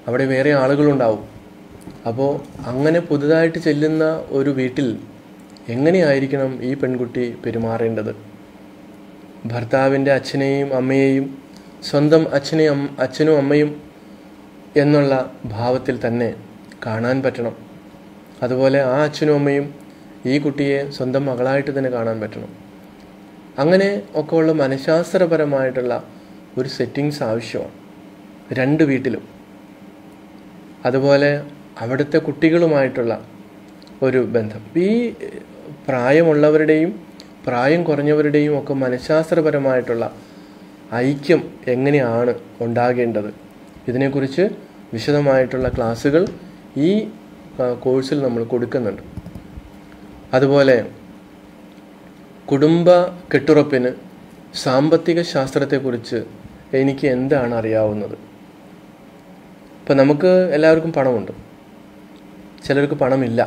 അവിടെ വേറെ ആളുകളുണ്ടാവും അപ്പോൾ അങ്ങനെ പുതുതായിട്ട് ചെല്ലുന്ന ഒരു വീട്ടിൽ എങ്ങനെയായിരിക്കണം ഈ പെൺകുട്ടി പെരുമാറേണ്ടത് ഭർത്താവിൻ്റെ അച്ഛനെയും അമ്മയെയും സ്വന്തം അച്ഛനെയും അം- അച്ഛനും അമ്മയും എന്നുള്ള ഭാവത്തിൽ തന്നെ കാണാൻ പറ്റണം അതുപോലെ ആ അച്ഛനും അമ്മയും ഈ കുട്ടിയെ സ്വന്തം മകളായിട്ട് തന്നെ കാണാൻ പറ്റണം അങ്ങനെ ഒക്കെ ഉള്ള മനഃശാസ്ത്രപരമായിട്ടുള്ള ഒരു സെറ്റിങ്സ് ആവശ്യമാണ് രണ്ട് വീട്ടിലും അതുപോലെ അവിടുത്തെ കുട്ടികളുമായിട്ടുള്ള ഒരു ബന്ധം ഈ പ്രായമുള്ളവരുടെയും പ്രായം കുറഞ്ഞവരുടെയും ഒക്കെ മനഃശാസ്ത്രപരമായിട്ടുള്ള ഐക്യം എങ്ങനെയാണ് ഉണ്ടാകേണ്ടത് ഇതിനെക്കുറിച്ച് വിശദമായിട്ടുള്ള ക്ലാസ്സുകൾ ഈ ആ, കോഴ്സിൽ നമ്മൾ കൊടുക്കുന്നുണ്ട് അതുപോലെ കുടുംബ കെട്ടുറപ്പിന് സാമ്പത്തിക ശാസ്ത്രത്തെക്കുറിച്ച് എനിക്ക് എന്താണ് അറിയാവുന്നത് ഇപ്പം നമുക്ക് എല്ലാവർക്കും പണമുണ്ട് ചിലർക്ക് പണമില്ല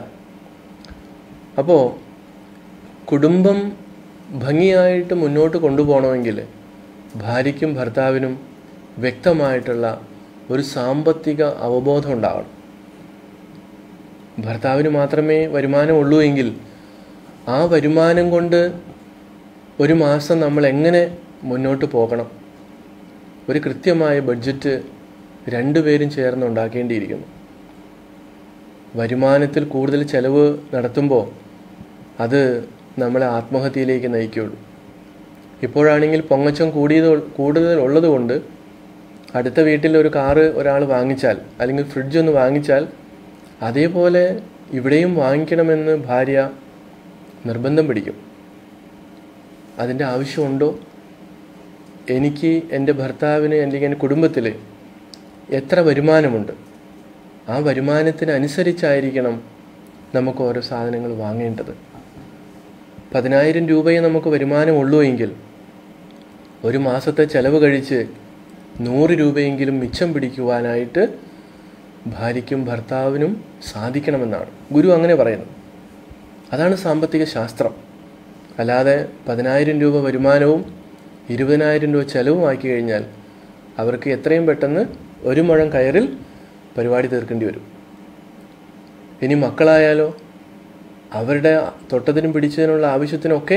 അപ്പോൾ കുടുംബം ഭംഗിയായിട്ട് മുന്നോട്ട് കൊണ്ടുപോകണമെങ്കിൽ ഭാര്യയ്ക്കും ഭർത്താവിനും വ്യക്തമായിട്ടുള്ള ഒരു സാമ്പത്തിക അവബോധം ഉണ്ടാവണം ഭർത്താവിന് മാത്രമേ വരുമാനമുള്ളൂ എങ്കിൽ ആ വരുമാനം കൊണ്ട് ഒരു മാസം നമ്മൾ എങ്ങനെ മുന്നോട്ട് പോകണം ഒരു കൃത്യമായ ബഡ്ജറ്റ് രണ്ടുപേരും ചേർന്ന് ഉണ്ടാക്കേണ്ടിയിരിക്കുന്നു വരുമാനത്തിൽ കൂടുതൽ ചെലവ് നടത്തുമ്പോൾ അത് നമ്മളെ ആത്മഹത്യയിലേക്ക് നയിക്കുകയുള്ളൂ ഇപ്പോഴാണെങ്കിൽ പൊങ്ങച്ചം കൂടിയത് കൂടുതൽ ഉള്ളതുകൊണ്ട് അടുത്ത വീട്ടിൽ ഒരു കാറ് ഒരാൾ വാങ്ങിച്ചാൽ അല്ലെങ്കിൽ ഫ്രിഡ്ജ് ഒന്ന് വാങ്ങിച്ചാൽ അതേപോലെ ഇവിടെയും വാങ്ങിക്കണമെന്ന് ഭാര്യ നിർബന്ധം പിടിക്കും അതിൻ്റെ ആവശ്യമുണ്ടോ എനിക്ക് എൻ്റെ ഭർത്താവിന് അല്ലെങ്കിൽ എൻ്റെ കുടുംബത്തിൽ എത്ര വരുമാനമുണ്ട് ആ വരുമാനത്തിനനുസരിച്ചായിരിക്കണം നമുക്ക് ഓരോ സാധനങ്ങൾ വാങ്ങേണ്ടത് പതിനായിരം രൂപയെ നമുക്ക് വരുമാനമുള്ളൂ എങ്കിൽ ഒരു മാസത്തെ ചെലവ് കഴിച്ച് നൂറ് രൂപയെങ്കിലും മിച്ചം പിടിക്കുവാനായിട്ട് ഭാര്യയ്ക്കും ഭർത്താവിനും സാധിക്കണമെന്നാണ് ഗുരു അങ്ങനെ പറയുന്നത് അതാണ് സാമ്പത്തിക ശാസ്ത്രം അല്ലാതെ പതിനായിരം രൂപ വരുമാനവും ഇരുപതിനായിരം രൂപ ചെലവുമാക്കി കഴിഞ്ഞാൽ അവർക്ക് എത്രയും പെട്ടെന്ന് ഒരു മുഴം കയറിൽ പരിപാടി തീർക്കേണ്ടി വരും ഇനി മക്കളായാലോ അവരുടെ തൊട്ടതിനും പിടിച്ചതിനുള്ള ആവശ്യത്തിനൊക്കെ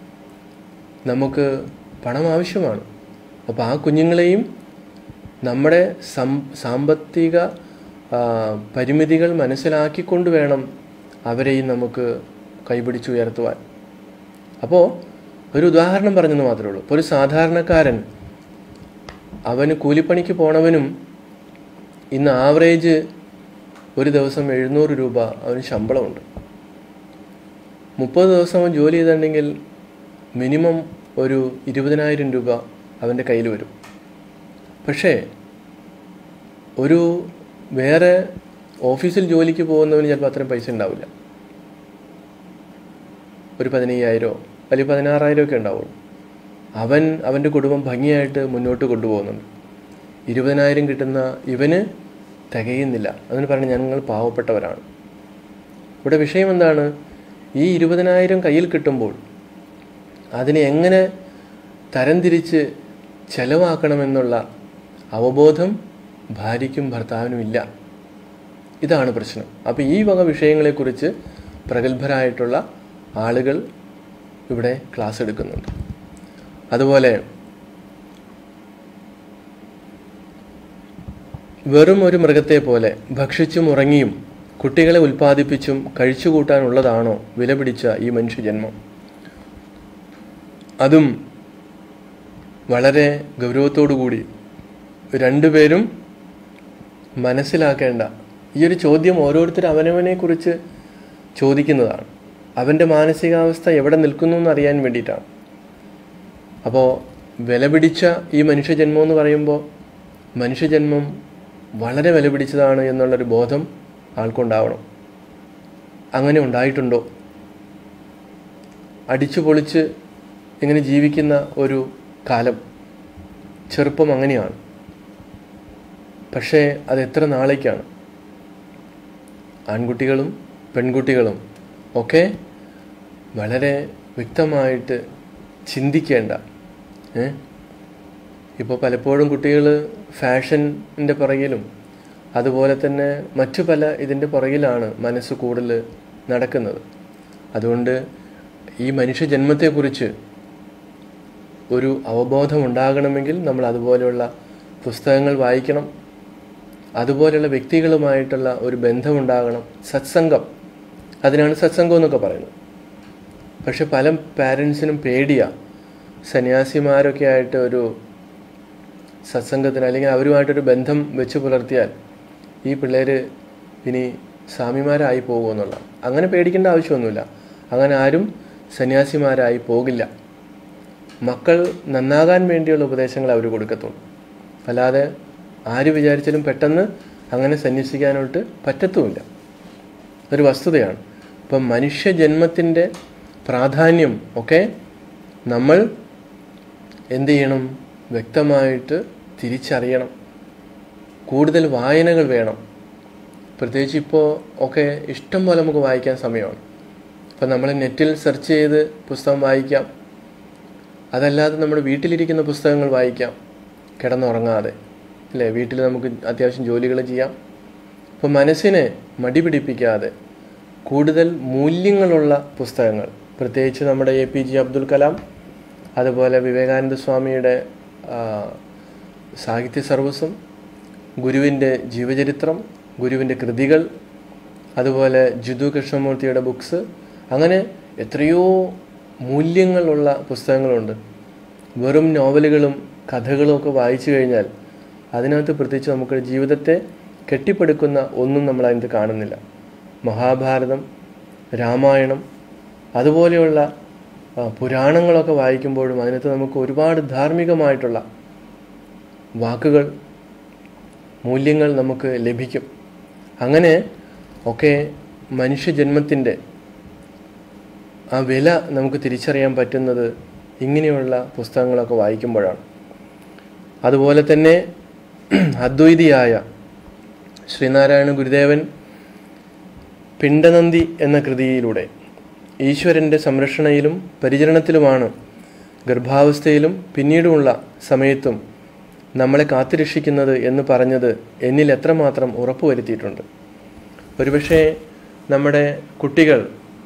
നമുക്ക് പണം ആവശ്യമാണ് അപ്പോൾ ആ കുഞ്ഞുങ്ങളെയും നമ്മുടെ സം സാമ്പത്തിക ആ, പരിമിതികൾ മനസ്സിലാക്കിക്കൊണ്ട് വേണം അവരെയും നമുക്ക് കൈപിടിച്ചുയർത്തുവാൻ അപ്പോൾ ഒരു ഉദാഹരണം പറഞ്ഞെന്ന് മാത്രമേ ഉള്ളൂ ഇപ്പോൾ ഒരു സാധാരണക്കാരൻ അവന് കൂലിപ്പണിക്ക് പോണവനും ഇന്ന് ആവറേജ് ഒരു ദിവസം എഴുന്നൂറ് രൂപ അവന് ശമ്പളമുണ്ട് മുപ്പത് ദിവസം അവൻ ജോലി ചെയ്തിട്ടുണ്ടെങ്കിൽ മിനിമം ഒരു ഇരുപതിനായിരം രൂപ അവൻ്റെ കയ്യിൽ വരും പക്ഷേ ഒരു വേറെ ഓഫീസിൽ ജോലിക്ക് പോകുന്നവന് ചിലപ്പോൾ അത്രയും പൈസ ഉണ്ടാവില്ല ഒരു പതിനയ്യായിരമോ അല്ലെങ്കിൽ പതിനാറായിരം ഒക്കെ ഉണ്ടാവുള്ളൂ അവൻ അവൻ്റെ കുടുംബം ഭംഗിയായിട്ട് മുന്നോട്ട് കൊണ്ടുപോകുന്നുണ്ട് ഇരുപതിനായിരം കിട്ടുന്ന ഇവന് തികയുന്നില്ല അതിന് പറഞ്ഞ് ഞങ്ങൾ പാവപ്പെട്ടവരാണ് ഇവിടെ വിഷയം എന്താണ് ഈ ഇരുപതിനായിരം കയ്യിൽ കിട്ടുമ്പോൾ അതിനെ എങ്ങനെ തരംതിരിച്ച് ചെലവാക്കണമെന്നുള്ള അവബോധം ഭാര്യയ്ക്കും ഭർത്താവിനും ഇല്ല ഇതാണ് പ്രശ്നം അപ്പോൾ ഈ വക വിഷയങ്ങളെക്കുറിച്ച് പ്രഗത്ഭരായിട്ടുള്ള ആളുകൾ ഇവിടെ ക്ലാസ് എടുക്കുന്നുണ്ട് അതുപോലെ വെറും ഒരു മൃഗത്തെ പോലെ ഭക്ഷിച്ചും ഉറങ്ങിയും കുട്ടികളെ ഉൽപ്പാദിപ്പിച്ചും കഴിച്ചുകൂട്ടാനുള്ളതാണോ വിലപിടിച്ച ഈ മനുഷ്യജന്മം അതും വളരെ ഗൗരവത്തോടു-കൂടി രണ്ടുപേരും മനസ്സിലാക്കേണ്ട ഈ ഒരു ചോദ്യം ഓരോരുത്തർ അവനവനെ കുറിച്ച് ചോദിക്കുന്നതാണ് അവൻ്റെ മാനസികാവസ്ഥ എവിടെ നിൽക്കുന്നു എന്ന് അറിയാൻ വേണ്ടിയിട്ടാണ് അപ്പോൾ വിലപിടിച്ച ഈ മനുഷ്യജന്മം എന്ന് പറയുമ്പോൾ മനുഷ്യജന്മം വളരെ വിലപിടിച്ചതാണ് എന്നുള്ളൊരു ബോധം ആൾക്കുണ്ടാവണം അങ്ങനെ ഉണ്ടായിട്ടുണ്ടോ അടിച്ചു പൊളിച്ച് ഇങ്ങനെ ജീവിക്കുന്ന ഒരു കാലം ചെറുപ്പം അങ്ങനെയാണ് പക്ഷേ അത് എത്ര നാളേക്കാണ് ആൺകുട്ടികളും പെൺകുട്ടികളും ഒക്കെ വളരെ വ്യക്തമായിട്ട് ചിന്തിക്കേണ്ട ഏ ഇപ്പോൾ പലപ്പോഴും കുട്ടികൾ ഫാഷൻ്റെ പുറകിലും അതുപോലെ തന്നെ മറ്റു പല ഇതിൻ്റെ പുറകിലാണ് മനസ്സ് കൂടുതൽ നടക്കുന്നത് അതുകൊണ്ട് ഈ മനുഷ്യ ജന്മത്തെക്കുറിച്ച് ഒരു അവബോധം ഉണ്ടാകണമെങ്കിൽ നമ്മൾ അതുപോലെയുള്ള പുസ്തകങ്ങൾ വായിക്കണം അതുപോലെയുള്ള വ്യക്തികളുമായിട്ടുള്ള ഒരു ബന്ധമുണ്ടാകണം സത്സംഗം അതിനാണ് സത്സംഗം എന്നൊക്കെ പറയുന്നത് പക്ഷെ പല പാരൻസിനും പേടിയാണ് സന്യാസിമാരൊക്കെ ആയിട്ട് ഒരു സത്സംഗത്തിന് അല്ലെങ്കിൽ അവരുമായിട്ടൊരു ബന്ധം വെച്ച് പുലർത്തിയാൽ ഈ പിള്ളേർ ഇനി സ്വാമിമാരായി പോകുമെന്നുള്ള അങ്ങനെ പേടിക്കേണ്ട ആവശ്യമൊന്നുമില്ല അങ്ങനെ ആരും സന്യാസിമാരായി പോകില്ല മക്കൾ നന്നാകാൻ വേണ്ടിയുള്ള ഉപദേശങ്ങൾ അവർ കൊടുക്കത്തുള്ളൂ അല്ലാതെ ആര് വിചാരിച്ചാലും പെട്ടെന്ന് അങ്ങനെ സന്യസിക്കാനായിട്ട് പറ്റത്തുമില്ല ഒരു വസ്തുതയാണ് അപ്പം മനുഷ്യജന്മത്തിൻ്റെ പ്രാധാന്യം ഒക്കെ നമ്മൾ എന്ത് ചെയ്യണം വ്യക്തമായിട്ട് തിരിച്ചറിയണം കൂടുതൽ വായനകൾ വേണം പ്രത്യേകിച്ച് ഇപ്പോൾ ഒക്കെ ഇഷ്ടം പോലെ നമുക്ക് വായിക്കാൻ സമയമാണ് അപ്പം നമ്മൾ നെറ്റിൽ സെർച്ച് ചെയ്ത് പുസ്തകം വായിക്കാം അതല്ലാതെ നമ്മുടെ വീട്ടിലിരിക്കുന്ന പുസ്തകങ്ങൾ വായിക്കാം കിടന്നുറങ്ങാതെ അല്ലേ വീട്ടിൽ നമുക്ക് അത്യാവശ്യം ജോലികൾ ചെയ്യാം അപ്പം മനസ്സിനെ മടി പിടിപ്പിക്കാതെ കൂടുതൽ മൂല്യങ്ങളുള്ള പുസ്തകങ്ങൾ പ്രത്യേകിച്ച് നമ്മുടെ A P J Abdul Kalam അതുപോലെ വിവേകാനന്ദ സ്വാമിയുടെ ആ, സാഹിത്യ സർവസ്വം ഗുരുവിൻ്റെ ജീവചരിത്രം ഗുരുവിൻ്റെ കൃതികൾ അതുപോലെ ജിതു കൃഷ്ണമൂർത്തിയുടെ ബുക്സ് അങ്ങനെ എത്രയോ മൂല്യങ്ങളുള്ള പുസ്തകങ്ങളുണ്ട് വെറും നോവലുകളും കഥകളും ഒക്കെ വായിച്ചു കഴിഞ്ഞാൽ അതിനകത്ത് പ്രത്യേകിച്ച് നമുക്ക് ജീവിതത്തെ കെട്ടിപ്പടുക്കുന്ന ഒന്നും നമ്മൾ അതിനകത്ത് കാണുന്നില്ല മഹാഭാരതം രാമായണം അതുപോലെയുള്ള ആ, പുരാണങ്ങളൊക്കെ വായിക്കുമ്പോഴും അതിനകത്ത് നമുക്ക് ഒരുപാട് ധാർമ്മികമായിട്ടുള്ള വാക്കുകൾ മൂല്യങ്ങൾ നമുക്ക് ലഭിക്കും അങ്ങനെ ഒക്കെ മനുഷ്യജന്മത്തിൻ്റെ ആ വില നമുക്ക് തിരിച്ചറിയാൻ പറ്റുന്നത് ഇങ്ങനെയുള്ള പുസ്തകങ്ങളൊക്കെ വായിക്കുമ്പോഴാണ് അതുപോലെ തന്നെ അദ്വൈതിയായ ശ്രീനാരായണ ഗുരുദേവൻ പിണ്ടനന്ദി എന്ന കൃതിയിലൂടെ ഈശ്വരൻ്റെ സംരക്ഷണയിലും പരിചരണത്തിലുമാണ് ഗർഭാവസ്ഥയിലും പിന്നീടുമുള്ള സമയത്തും നമ്മളെ കാത്തുരക്ഷിക്കുന്നത് എന്ന് പറഞ്ഞത് എന്നിൽ എത്രമാത്രം ഉറപ്പുവരുത്തിയിട്ടുണ്ട് ഒരുപക്ഷെ നമ്മുടെ കുട്ടികൾ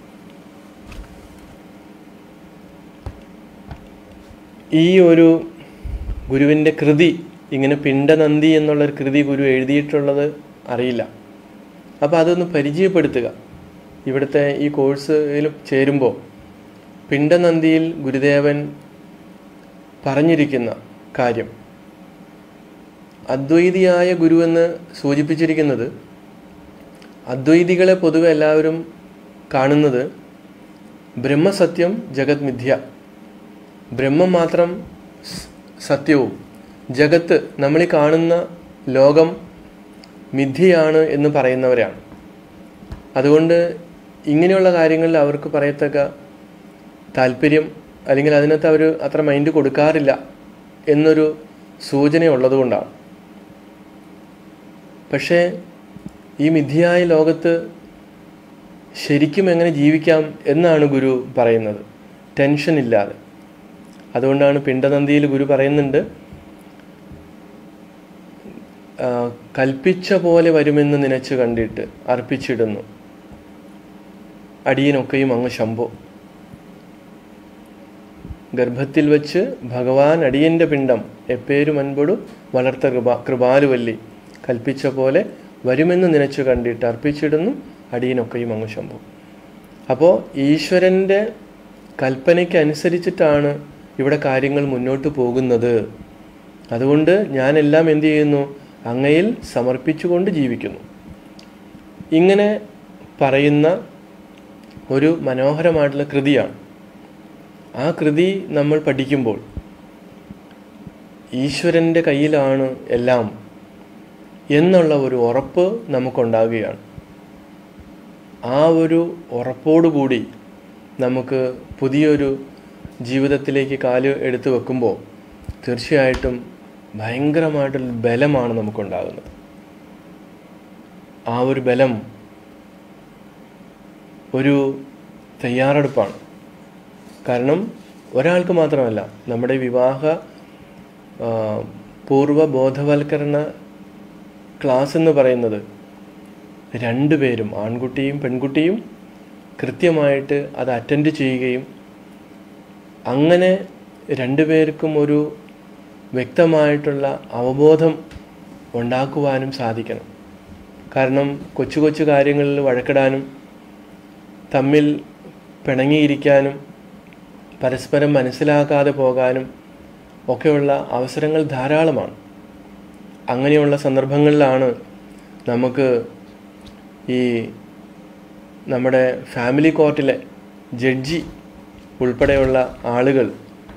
ഈ ഒരു ഗുരുവിൻ്റെ കൃതി ഇങ്ങനെ പിണ്ടനന്ദി എന്നുള്ളൊരു കൃതി ഗുരു എഴുതിയിട്ടുള്ളത് അറിയില്ല അപ്പോൾ അതൊന്ന് പരിചയപ്പെടുത്തുക ഇവിടുത്തെ ഈ കോഴ്സിൽ ചേരുമ്പോൾ പിണ്ടനന്ദിയിൽ ഗുരുദേവൻ പറഞ്ഞിരിക്കുന്ന കാര്യം അദ്വൈതിയായ ഗുരുവെന്ന് സൂചിപ്പിച്ചിരിക്കുന്നത് അദ്വൈതികളെ പൊതുവെ എല്ലാവരും കാണുന്നത് ബ്രഹ്മസത്യം ജഗത് മിഥ്യ ബ്രഹ്മം മാത്രം സ്- സത്യവും ജഗത്ത് നമ്മൾ ഈ കാണുന്ന ലോകം മിഥ്യയാണ് എന്ന് പറയുന്നവരാണ് അതുകൊണ്ട് ഇങ്ങനെയുള്ള കാര്യങ്ങളിൽ അവർക്ക് പറയത്തക്ക താല്പര്യം അല്ലെങ്കിൽ അതിനകത്ത് അവർ അത്ര മൈൻഡ് കൊടുക്കാറില്ല എന്നൊരു സൂചന ഉള്ളതുകൊണ്ടാണ് പക്ഷേ ഈ മിഥ്യയായ ലോകത്ത് ശരിക്കും എങ്ങനെ ജീവിക്കാം എന്നാണ് ഗുരു പറയുന്നത് ടെൻഷൻ ഇല്ലാതെ അതുകൊണ്ടാണ് പിണ്ടനന്ദിയിൽ ഗുരു പറയുന്നുണ്ട് ആ, കൽപ്പിച്ച പോലെ വരുമെന്ന് നനച്ച് കണ്ടിട്ട് അർപ്പിച്ചിടുന്നു അടിയനൊക്കെയും അങ്ങ് ശംഭോ ഗർഭത്തിൽ വച്ച് ഭഗവാൻ അടിയന്റെ പിണ്ടം എപ്പേരും അൻപൊടു വളർത്ത കൃപ കൃപാലുവല്ലി കൽപ്പിച്ച പോലെ വരുമെന്ന് നനച്ചു കണ്ടിട്ട് അർപ്പിച്ചിടുന്നു അടിയനൊക്കെയും അങ്ങ് ശംഭു അപ്പോൾ ഈശ്വരൻ്റെ കൽപ്പനയ്ക്ക് അനുസരിച്ചിട്ടാണ് ഇവിടെ കാര്യങ്ങൾ മുന്നോട്ട് പോകുന്നത് അതുകൊണ്ട് ഞാനെല്ലാം എന്ത് ചെയ്യുന്നു അങ്ങയിൽ സമർപ്പിച്ചുകൊണ്ട് ജീവിക്കുന്നു ഇങ്ങനെ പറയുന്ന ഒരു മനോഹരമായിട്ടുള്ള കൃതിയാണ് ആ കൃതി നമ്മൾ പഠിക്കുമ്പോൾ ഈശ്വരൻ്റെ കയ്യിലാണ് എല്ലാം എന്നുള്ള ഒരു ഉറപ്പ് നമുക്കുണ്ടാകുകയാണ് ആ ഒരു ഉറപ്പോടുകൂടി നമുക്ക് പുതിയൊരു ജീവിതത്തിലേക്ക് കാല് എടുത്തു വെക്കുമ്പോൾ തീർച്ചയായിട്ടും ഭയങ്കരമായിട്ടുള്ള ബലമാണ് നമുക്കുണ്ടാകുന്നത് ആ ഒരു ബലം ഒരു തയ്യാറെടുപ്പാണ് കാരണം ഒരാൾക്ക് മാത്രമല്ല നമ്മുടെ വിവാഹ ആ, പൂർവ്വ ബോധവൽക്കരണ ക്ലാസ് എന്ന് പറയുന്നത് രണ്ടുപേരും ആൺകുട്ടിയും പെൺകുട്ടിയും കൃത്യമായിട്ട് അത് അറ്റൻഡ് ചെയ്യുകയും അങ്ങനെ രണ്ടുപേർക്കും ഒരു വ്യക്തമായിട്ടുള്ള അവബോധം ഉണ്ടാക്കുവാനും സാധിക്കണം കാരണം കൊച്ചു കൊച്ചു കാര്യങ്ങളിൽ വഴക്കിടാനും തമ്മിൽ പിണങ്ങിയിരിക്കാനും പരസ്പരം മനസ്സിലാക്കാതെ പോകാനും ഒക്കെയുള്ള അവസരങ്ങൾ ധാരാളമാണ് അങ്ങനെയുള്ള സന്ദർഭങ്ങളിലാണ് നമുക്ക് ഈ നമ്മുടെ ഫാമിലി കോർട്ടിലെ ജഡ്ജി ഉൾപ്പെടെയുള്ള ആളുകൾ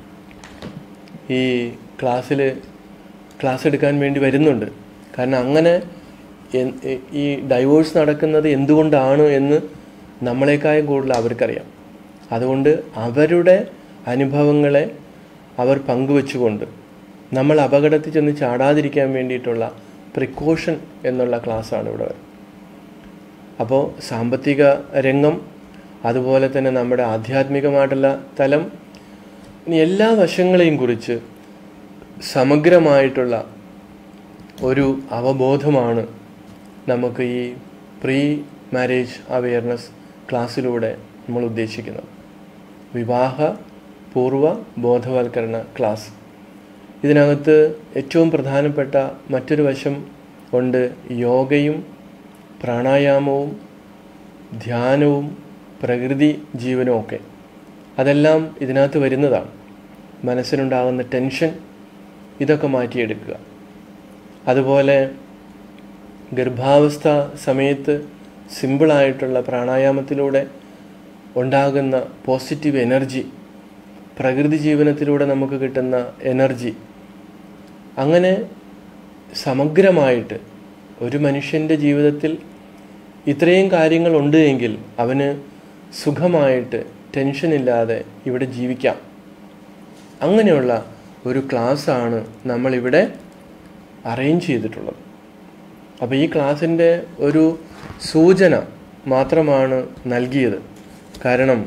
ഈ ക്ലാസ്സിൽ ക്ലാസ് എടുക്കാൻ വേണ്ടി വരുന്നുണ്ട് കാരണം അങ്ങനെ എൻ- ഈ ഡൈവോഴ്സ് നടക്കുന്നത് എന്തുകൊണ്ടാണ് എന്ന് നമ്മളെക്കാളും കൂടുതൽ അവർക്കറിയാം അതുകൊണ്ട് അവരുടെ അനുഭവങ്ങളെ അവർ പങ്കുവെച്ചുകൊണ്ട് നമ്മൾ അപകടത്തിൽ ചെന്ന് ചാടാതിരിക്കാൻ വേണ്ടിയിട്ടുള്ള പ്രിക്കോഷൻ എന്നുള്ള ക്ലാസ്സാണ് ഇവിടെ വരുന്നത് അപ്പോൾ സാമ്പത്തിക രംഗം അതുപോലെ തന്നെ നമ്മുടെ ആധ്യാത്മികമായിട്ടുള്ള തലം ഇനി എല്ലാ വശങ്ങളെയും കുറിച്ച് സമഗ്രമായിട്ടുള്ള ഒരു അവബോധമാണ് നമുക്ക് ഈ പ്രീ മാരേജ് അവയർനെസ് ക്ലാസ്സിലൂടെ നമ്മൾ ഉദ്ദേശിക്കുന്നത് വിവാഹ പൂർവ ബോധവൽക്കരണ ക്ലാസ് ഇതിനകത്ത് ഏറ്റവും പ്രധാനപ്പെട്ട മറ്റൊരു വശം ഉണ്ട് യോഗയും പ്രാണായാമവും ധ്യാനവും പ്രകൃതി ജീവനും ഒക്കെ അതെല്ലാം ഇതിനകത്ത് വരുന്നതാണ് മനസ്സിനുണ്ടാകുന്ന ടെൻഷൻ ഇതൊക്കെ മാറ്റിയെടുക്കുക അതുപോലെ ഗർഭാവസ്ഥ സമയത്ത് സിമ്പിളായിട്ടുള്ള പ്രാണായാമത്തിലൂടെ ഉണ്ടാകുന്ന പോസിറ്റീവ് എനർജി പ്രകൃതി ജീവനത്തിലൂടെ നമുക്ക് കിട്ടുന്ന എനർജി അങ്ങനെ സമഗ്രമായിട്ട് ഒരു മനുഷ്യൻ്റെ ജീവിതത്തിൽ ഇത്രയും കാര്യങ്ങൾ ഉണ്ട് എങ്കിൽ അവന് സുഖമായിട്ട് ടെൻഷനില്ലാതെ ഇവിടെ ജീവിക്കാം അങ്ങനെയുള്ള ഒരു ക്ലാസ്സാണ് നമ്മളിവിടെ അറേഞ്ച് ചെയ്തിട്ടുള്ളത് അപ്പോൾ ഈ ക്ലാസ്സിൻ്റെ ഒരു സൂചന മാത്രമാണ് നൽകിയത് കാരണം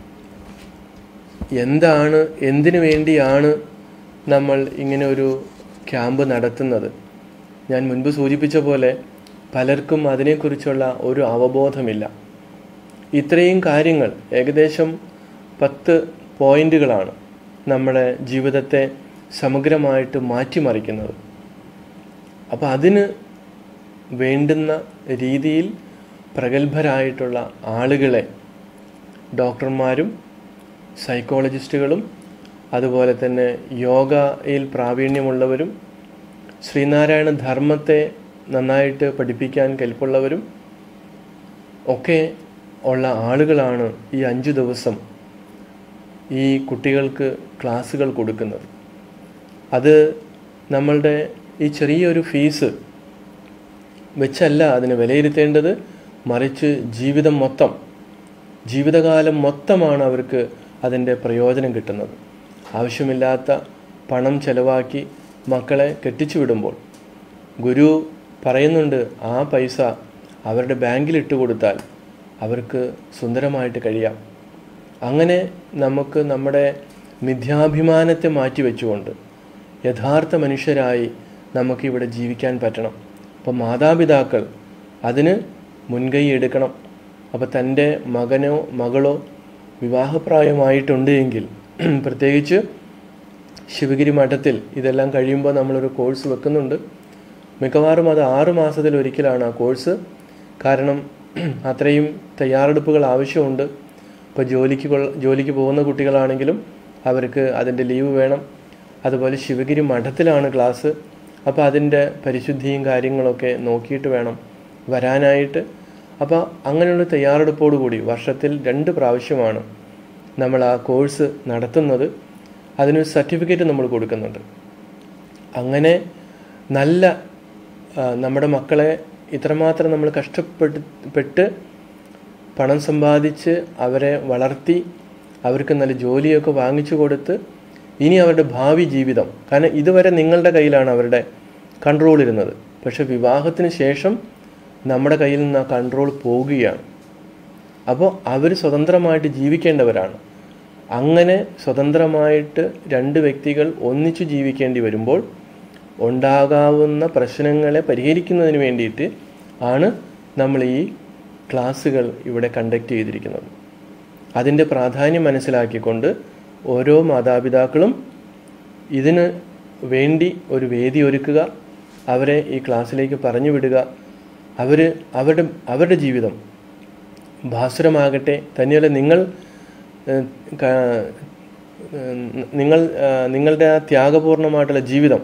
എന്താണ് എന്തിനു വേണ്ടിയാണ് നമ്മൾ ഇങ്ങനെ ഒരു ക്യാമ്പ് നടത്തുന്നത് ഞാൻ മുൻപ് സൂചിപ്പിച്ച പോലെ പലർക്കും അതിനെക്കുറിച്ചുള്ള ഒരു അവബോധമില്ല ഇത്രയും കാര്യങ്ങൾ ഏകദേശം പത്ത് പോയിന്റുകളാണ് നമ്മുടെ ജീവിതത്തെ സമഗ്രമായിട്ട് മാറ്റിമറിക്കുന്നത് അപ്പോൾ അതിന് വേണ്ടുന്ന രീതിയിൽ പ്രഗത്ഭരായിട്ടുള്ള ആളുകളെ ഡോക്ടർമാരും സൈക്കോളജിസ്റ്റുകളും അതുപോലെ തന്നെ യോഗയിൽ പ്രാവീണ്യമുള്ളവരും ശ്രീനാരായണ ധർമ്മത്തെ നന്നായിട്ട് പഠിപ്പിക്കാൻ കെൽപ്പുള്ളവരും ഒക്കെ ഉള്ള ആളുകളാണ് ഈ അഞ്ചു ദിവസം ഈ കുട്ടികൾക്ക് ക്ലാസ്സുകൾ കൊടുക്കുന്നത് അത് നമ്മളുടെ ഈ ചെറിയൊരു ഫീസ് വെച്ചല്ല അതിനെ വിലയിരുത്തേണ്ടത് മറിച്ച് ജീവിതം മൊത്തം ജീവിതകാലം മൊത്തമാണ് അവർക്ക് അതിൻ്റെ പ്രയോജനം കിട്ടുന്നത് ആവശ്യമില്ലാത്ത പണം ചെലവാക്കി മക്കളെ കെട്ടിച്ചു വിടുമ്പോൾ ഗുരു പറയുന്നുണ്ട് ആ പൈസ അവരുടെ ബാങ്കിൽ ഇട്ട് കൊടുത്താൽ അവർക്ക് സുന്ദരമായിട്ട് കഴിയാം അങ്ങനെ നമുക്ക് നമ്മുടെ മിഥ്യാഭിമാനത്തെ മാറ്റി വെച്ചുകൊണ്ട് യഥാർത്ഥ മനുഷ്യരായി നമുക്കിവിടെ ജീവിക്കാൻ പറ്റണം അപ്പോൾ മാതാപിതാക്കൾ അതിന് മുൻകൈ എടുക്കണം അപ്പോൾ തൻ്റെ മകനോ മകളോ വിവാഹപ്രായമായിട്ടുണ്ട് എങ്കിൽ പ്രത്യേകിച്ച് ശിവഗിരി മഠത്തിൽ ഇതെല്ലാം കഴിയുമ്പോൾ നമ്മളൊരു കോഴ്സ് വെക്കുന്നുണ്ട് മിക്കവാറും അത് ആറ് മാസത്തിൽ ഒരിക്കലാണ് ആ കോഴ്സ് കാരണം അത്രയും തയ്യാറെടുപ്പുകൾ ആവശ്യമുണ്ട് ഇപ്പോൾ ജോലിക്ക് കൊള്ള ജോലിക്ക് പോകുന്ന കുട്ടികളാണെങ്കിലും അവർക്ക് അതിൻ്റെ ലീവ് വേണം അതുപോലെ ശിവഗിരി മഠത്തിലാണ് ക്ലാസ് അപ്പോൾ അതിൻ്റെ പരിശുദ്ധിയും കാര്യങ്ങളൊക്കെ നോക്കിയിട്ട് വേണം വരാനായിട്ട് അപ്പോൾ അങ്ങനെയുള്ള തയ്യാറെടുപ്പോടുകൂടി വർഷത്തിൽ രണ്ട് പ്രാവശ്യമാണ് നമ്മൾ ആ കോഴ്സ് നടത്തുന്നത് അതിനൊരു സർട്ടിഫിക്കറ്റ് നമ്മൾ കൊടുക്കുന്നുണ്ട് അങ്ങനെ നല്ല ആ, നമ്മുടെ മക്കളെ ഇത്രമാത്രം നമ്മൾ കഷ്ടപ്പെട്ട് പെട്ട് പണം സമ്പാദിച്ച് അവരെ വളർത്തി അവർക്ക് നല്ല ജോലിയൊക്കെ വാങ്ങിച്ചു കൊടുത്ത് ഇനി അവരുടെ ഭാവി ജീവിതം കാരണം ഇതുവരെ നിങ്ങളുടെ കയ്യിലാണ് അവരുടെ കൺട്രോൾ ഇരുന്നത് പക്ഷെ വിവാഹത്തിന് ശേഷം നമ്മുടെ കയ്യിൽ നിന്ന് ആ കൺട്രോൾ പോവുകയാണ് അപ്പോൾ അവർ സ്വതന്ത്രമായിട്ട് ജീവിക്കേണ്ടവരാണ് അങ്ങനെ സ്വതന്ത്രമായിട്ട് രണ്ട് വ്യക്തികൾ ഒന്നിച്ചു ജീവിക്കേണ്ടി വരുമ്പോൾ ഉണ്ടാകാവുന്ന പ്രശ്നങ്ങളെ പരിഹരിക്കുന്നതിന് വേണ്ടിയിട്ട് ആണ് നമ്മൾ ഈ ക്ലാസ്സുകൾ ഇവിടെ കണ്ടക്ട് ചെയ്തിരിക്കുന്നത് അതിൻ്റെ പ്രാധാന്യം മനസ്സിലാക്കിക്കൊണ്ട് ഓരോ മാതാപിതാക്കളും ഇതിന് വേണ്ടി ഒരു വേദി ഒരുക്കുക അവരെ ഈ ക്ലാസ്സിലേക്ക് പറഞ്ഞു വിടുക അവർ അവരുടെ അവരുടെ ജീവിതം ഭാസുരമാകട്ടെ തന്നെയല്ല നിങ്ങൾ ഏഹ്, ക- ഏഹ്, നിങ്ങൾ ഏഹ്, നിങ്ങളുടെ ആ ത്യാഗപൂർണമായിട്ടുള്ള ജീവിതം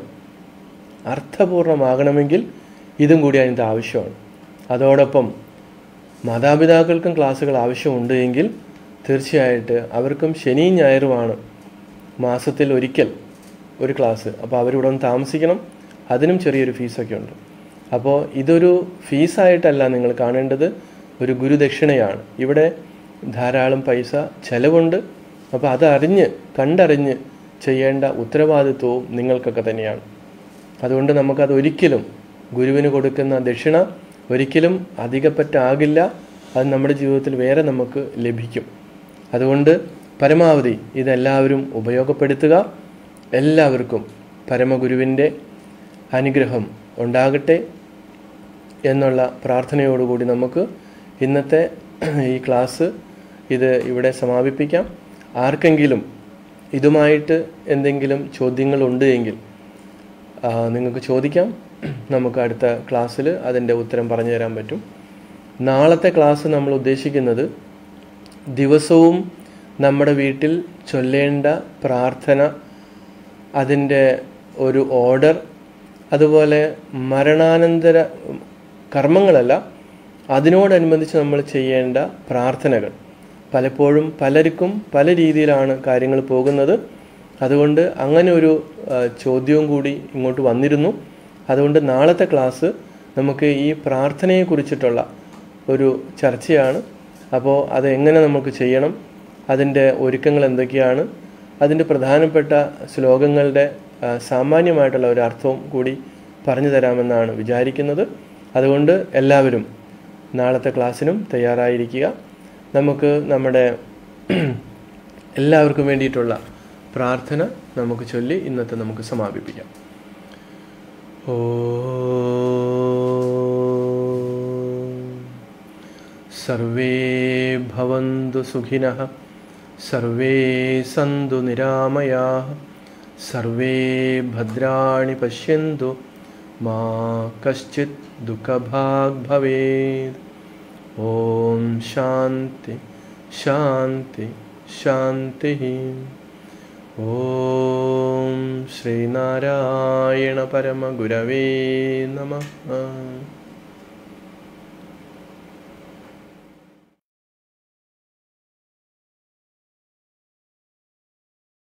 അർത്ഥപൂർണമാകണമെങ്കിൽ ഇതും കൂടി അതിൻ്റെ ആവശ്യമാണ് അതോടൊപ്പം മാതാപിതാക്കൾക്കും ക്ലാസ്സുകൾ ആവശ്യമുണ്ട് എങ്കിൽ തീർച്ചയായിട്ട് അവർക്കും ശനിയും ഞായറുമാണ് മാസത്തിൽ ഒരിക്കൽ ഒരു ക്ലാസ് അപ്പോൾ അവരിവിടെ ഒന്ന് താമസിക്കണം അതിനും ചെറിയൊരു ഫീസൊക്കെ ഉണ്ട് അപ്പോൾ ഇതൊരു ഫീസായിട്ടല്ല നിങ്ങൾ കാണേണ്ടത് ഒരു ഗുരുദക്ഷിണയാണ് ഇവിടെ ധാരാളം പൈസ ചെലവുണ്ട് അപ്പോൾ അതറിഞ്ഞ് കണ്ടറിഞ്ഞ് ചെയ്യേണ്ട ഉത്തരവാദിത്വവും നിങ്ങൾക്കൊക്കെ തന്നെയാണ് അതുകൊണ്ട് നമുക്കത് ഒരിക്കലും ഗുരുവിന് കൊടുക്കുന്ന ദക്ഷിണ ഒരിക്കലും അധികപ്പറ്റാകില്ല അത് നമ്മുടെ ജീവിതത്തിൽ വേറെ നമുക്ക് ലഭിക്കും അതുകൊണ്ട് പരമാവധി ഇതെല്ലാവരും ഉപയോഗപ്പെടുത്തുക എല്ലാവർക്കും പരമഗുരുവിൻ്റെ അനുഗ്രഹം ഉണ്ടാകട്ടെ എന്നുള്ള പ്രാർത്ഥനയോടുകൂടി നമുക്ക് ഇന്നത്തെ ഈ ക്ലാസ് ഇത് ഇവിടെ സമാപിപ്പിക്കാം ആർക്കെങ്കിലും ഇതുമായിട്ട് എന്തെങ്കിലും ചോദ്യങ്ങളുണ്ട് എങ്കിൽ ആ, നിങ്ങൾക്ക് ചോദിക്കാം നമുക്ക് അടുത്ത ക്ലാസ്സിൽ അതിൻ്റെ ഉത്തരം പറഞ്ഞു തരാൻ പറ്റും നാളത്തെ ക്ലാസ് നമ്മൾ ഉദ്ദേശിക്കുന്നത് ദിവസവും നമ്മുടെ വീട്ടിൽ ചൊല്ലേണ്ട പ്രാർത്ഥന അതിൻ്റെ ഒരു ഓർഡർ അതുപോലെ മരണാനന്തര കർമ്മങ്ങളല്ല അതിനോടനുബന്ധിച്ച് നമ്മൾ ചെയ്യേണ്ട പ്രാർത്ഥനകൾ പലപ്പോഴും പലർക്കും പല രീതിയിലാണ് കാര്യങ്ങൾ പോകുന്നത് അതുകൊണ്ട് അങ്ങനെ ഒരു ആ, ചോദ്യവും കൂടി ഇങ്ങോട്ട് വന്നിരുന്നു അതുകൊണ്ട് നാളത്തെ ക്ലാസ് നമുക്ക് ഈ പ്രാർത്ഥനയെക്കുറിച്ചിട്ടുള്ള ഒരു ചർച്ചയാണ് അപ്പോൾ അത് എങ്ങനെ നമുക്ക് ചെയ്യണം അതിൻ്റെ ഒരുക്കങ്ങൾ എന്തൊക്കെയാണ് അതിൻ്റെ പ്രധാനപ്പെട്ട ശ്ലോകങ്ങളുടെ ആ, സാമാന്യമായിട്ടുള്ള ഒരു അർത്ഥവും കൂടി പറഞ്ഞു തരാമെന്നാണ് വിചാരിക്കുന്നത് അതുകൊണ്ട് എല്ലാവരും നാളത്തെ ക്ലാസ്സിനും തയ്യാറായിരിക്കുക നമുക്ക് നമ്മുടെ എല്ലാവർക്കും വേണ്ടിയിട്ടുള്ള പ്രാർത്ഥന നമുക്ക് ചൊല്ലി ഇന്നത്തെ നമുക്ക് സമാപിപ്പിക്കാം ഓ സർവേ ഭവന്തു സുഖിനഃ സർവേ സന്തു നിരാമയാः സർവേ ഭദ്രാണി പശ്യന്തു മാ കശ്ചിത് ദുഃഖഭാഗ് ഭവേത് ഓം ശാന്തി ശാന്തി ശാന്തി ഓം ശ്രീനാരായണ പരമഗുരവേ നമഃ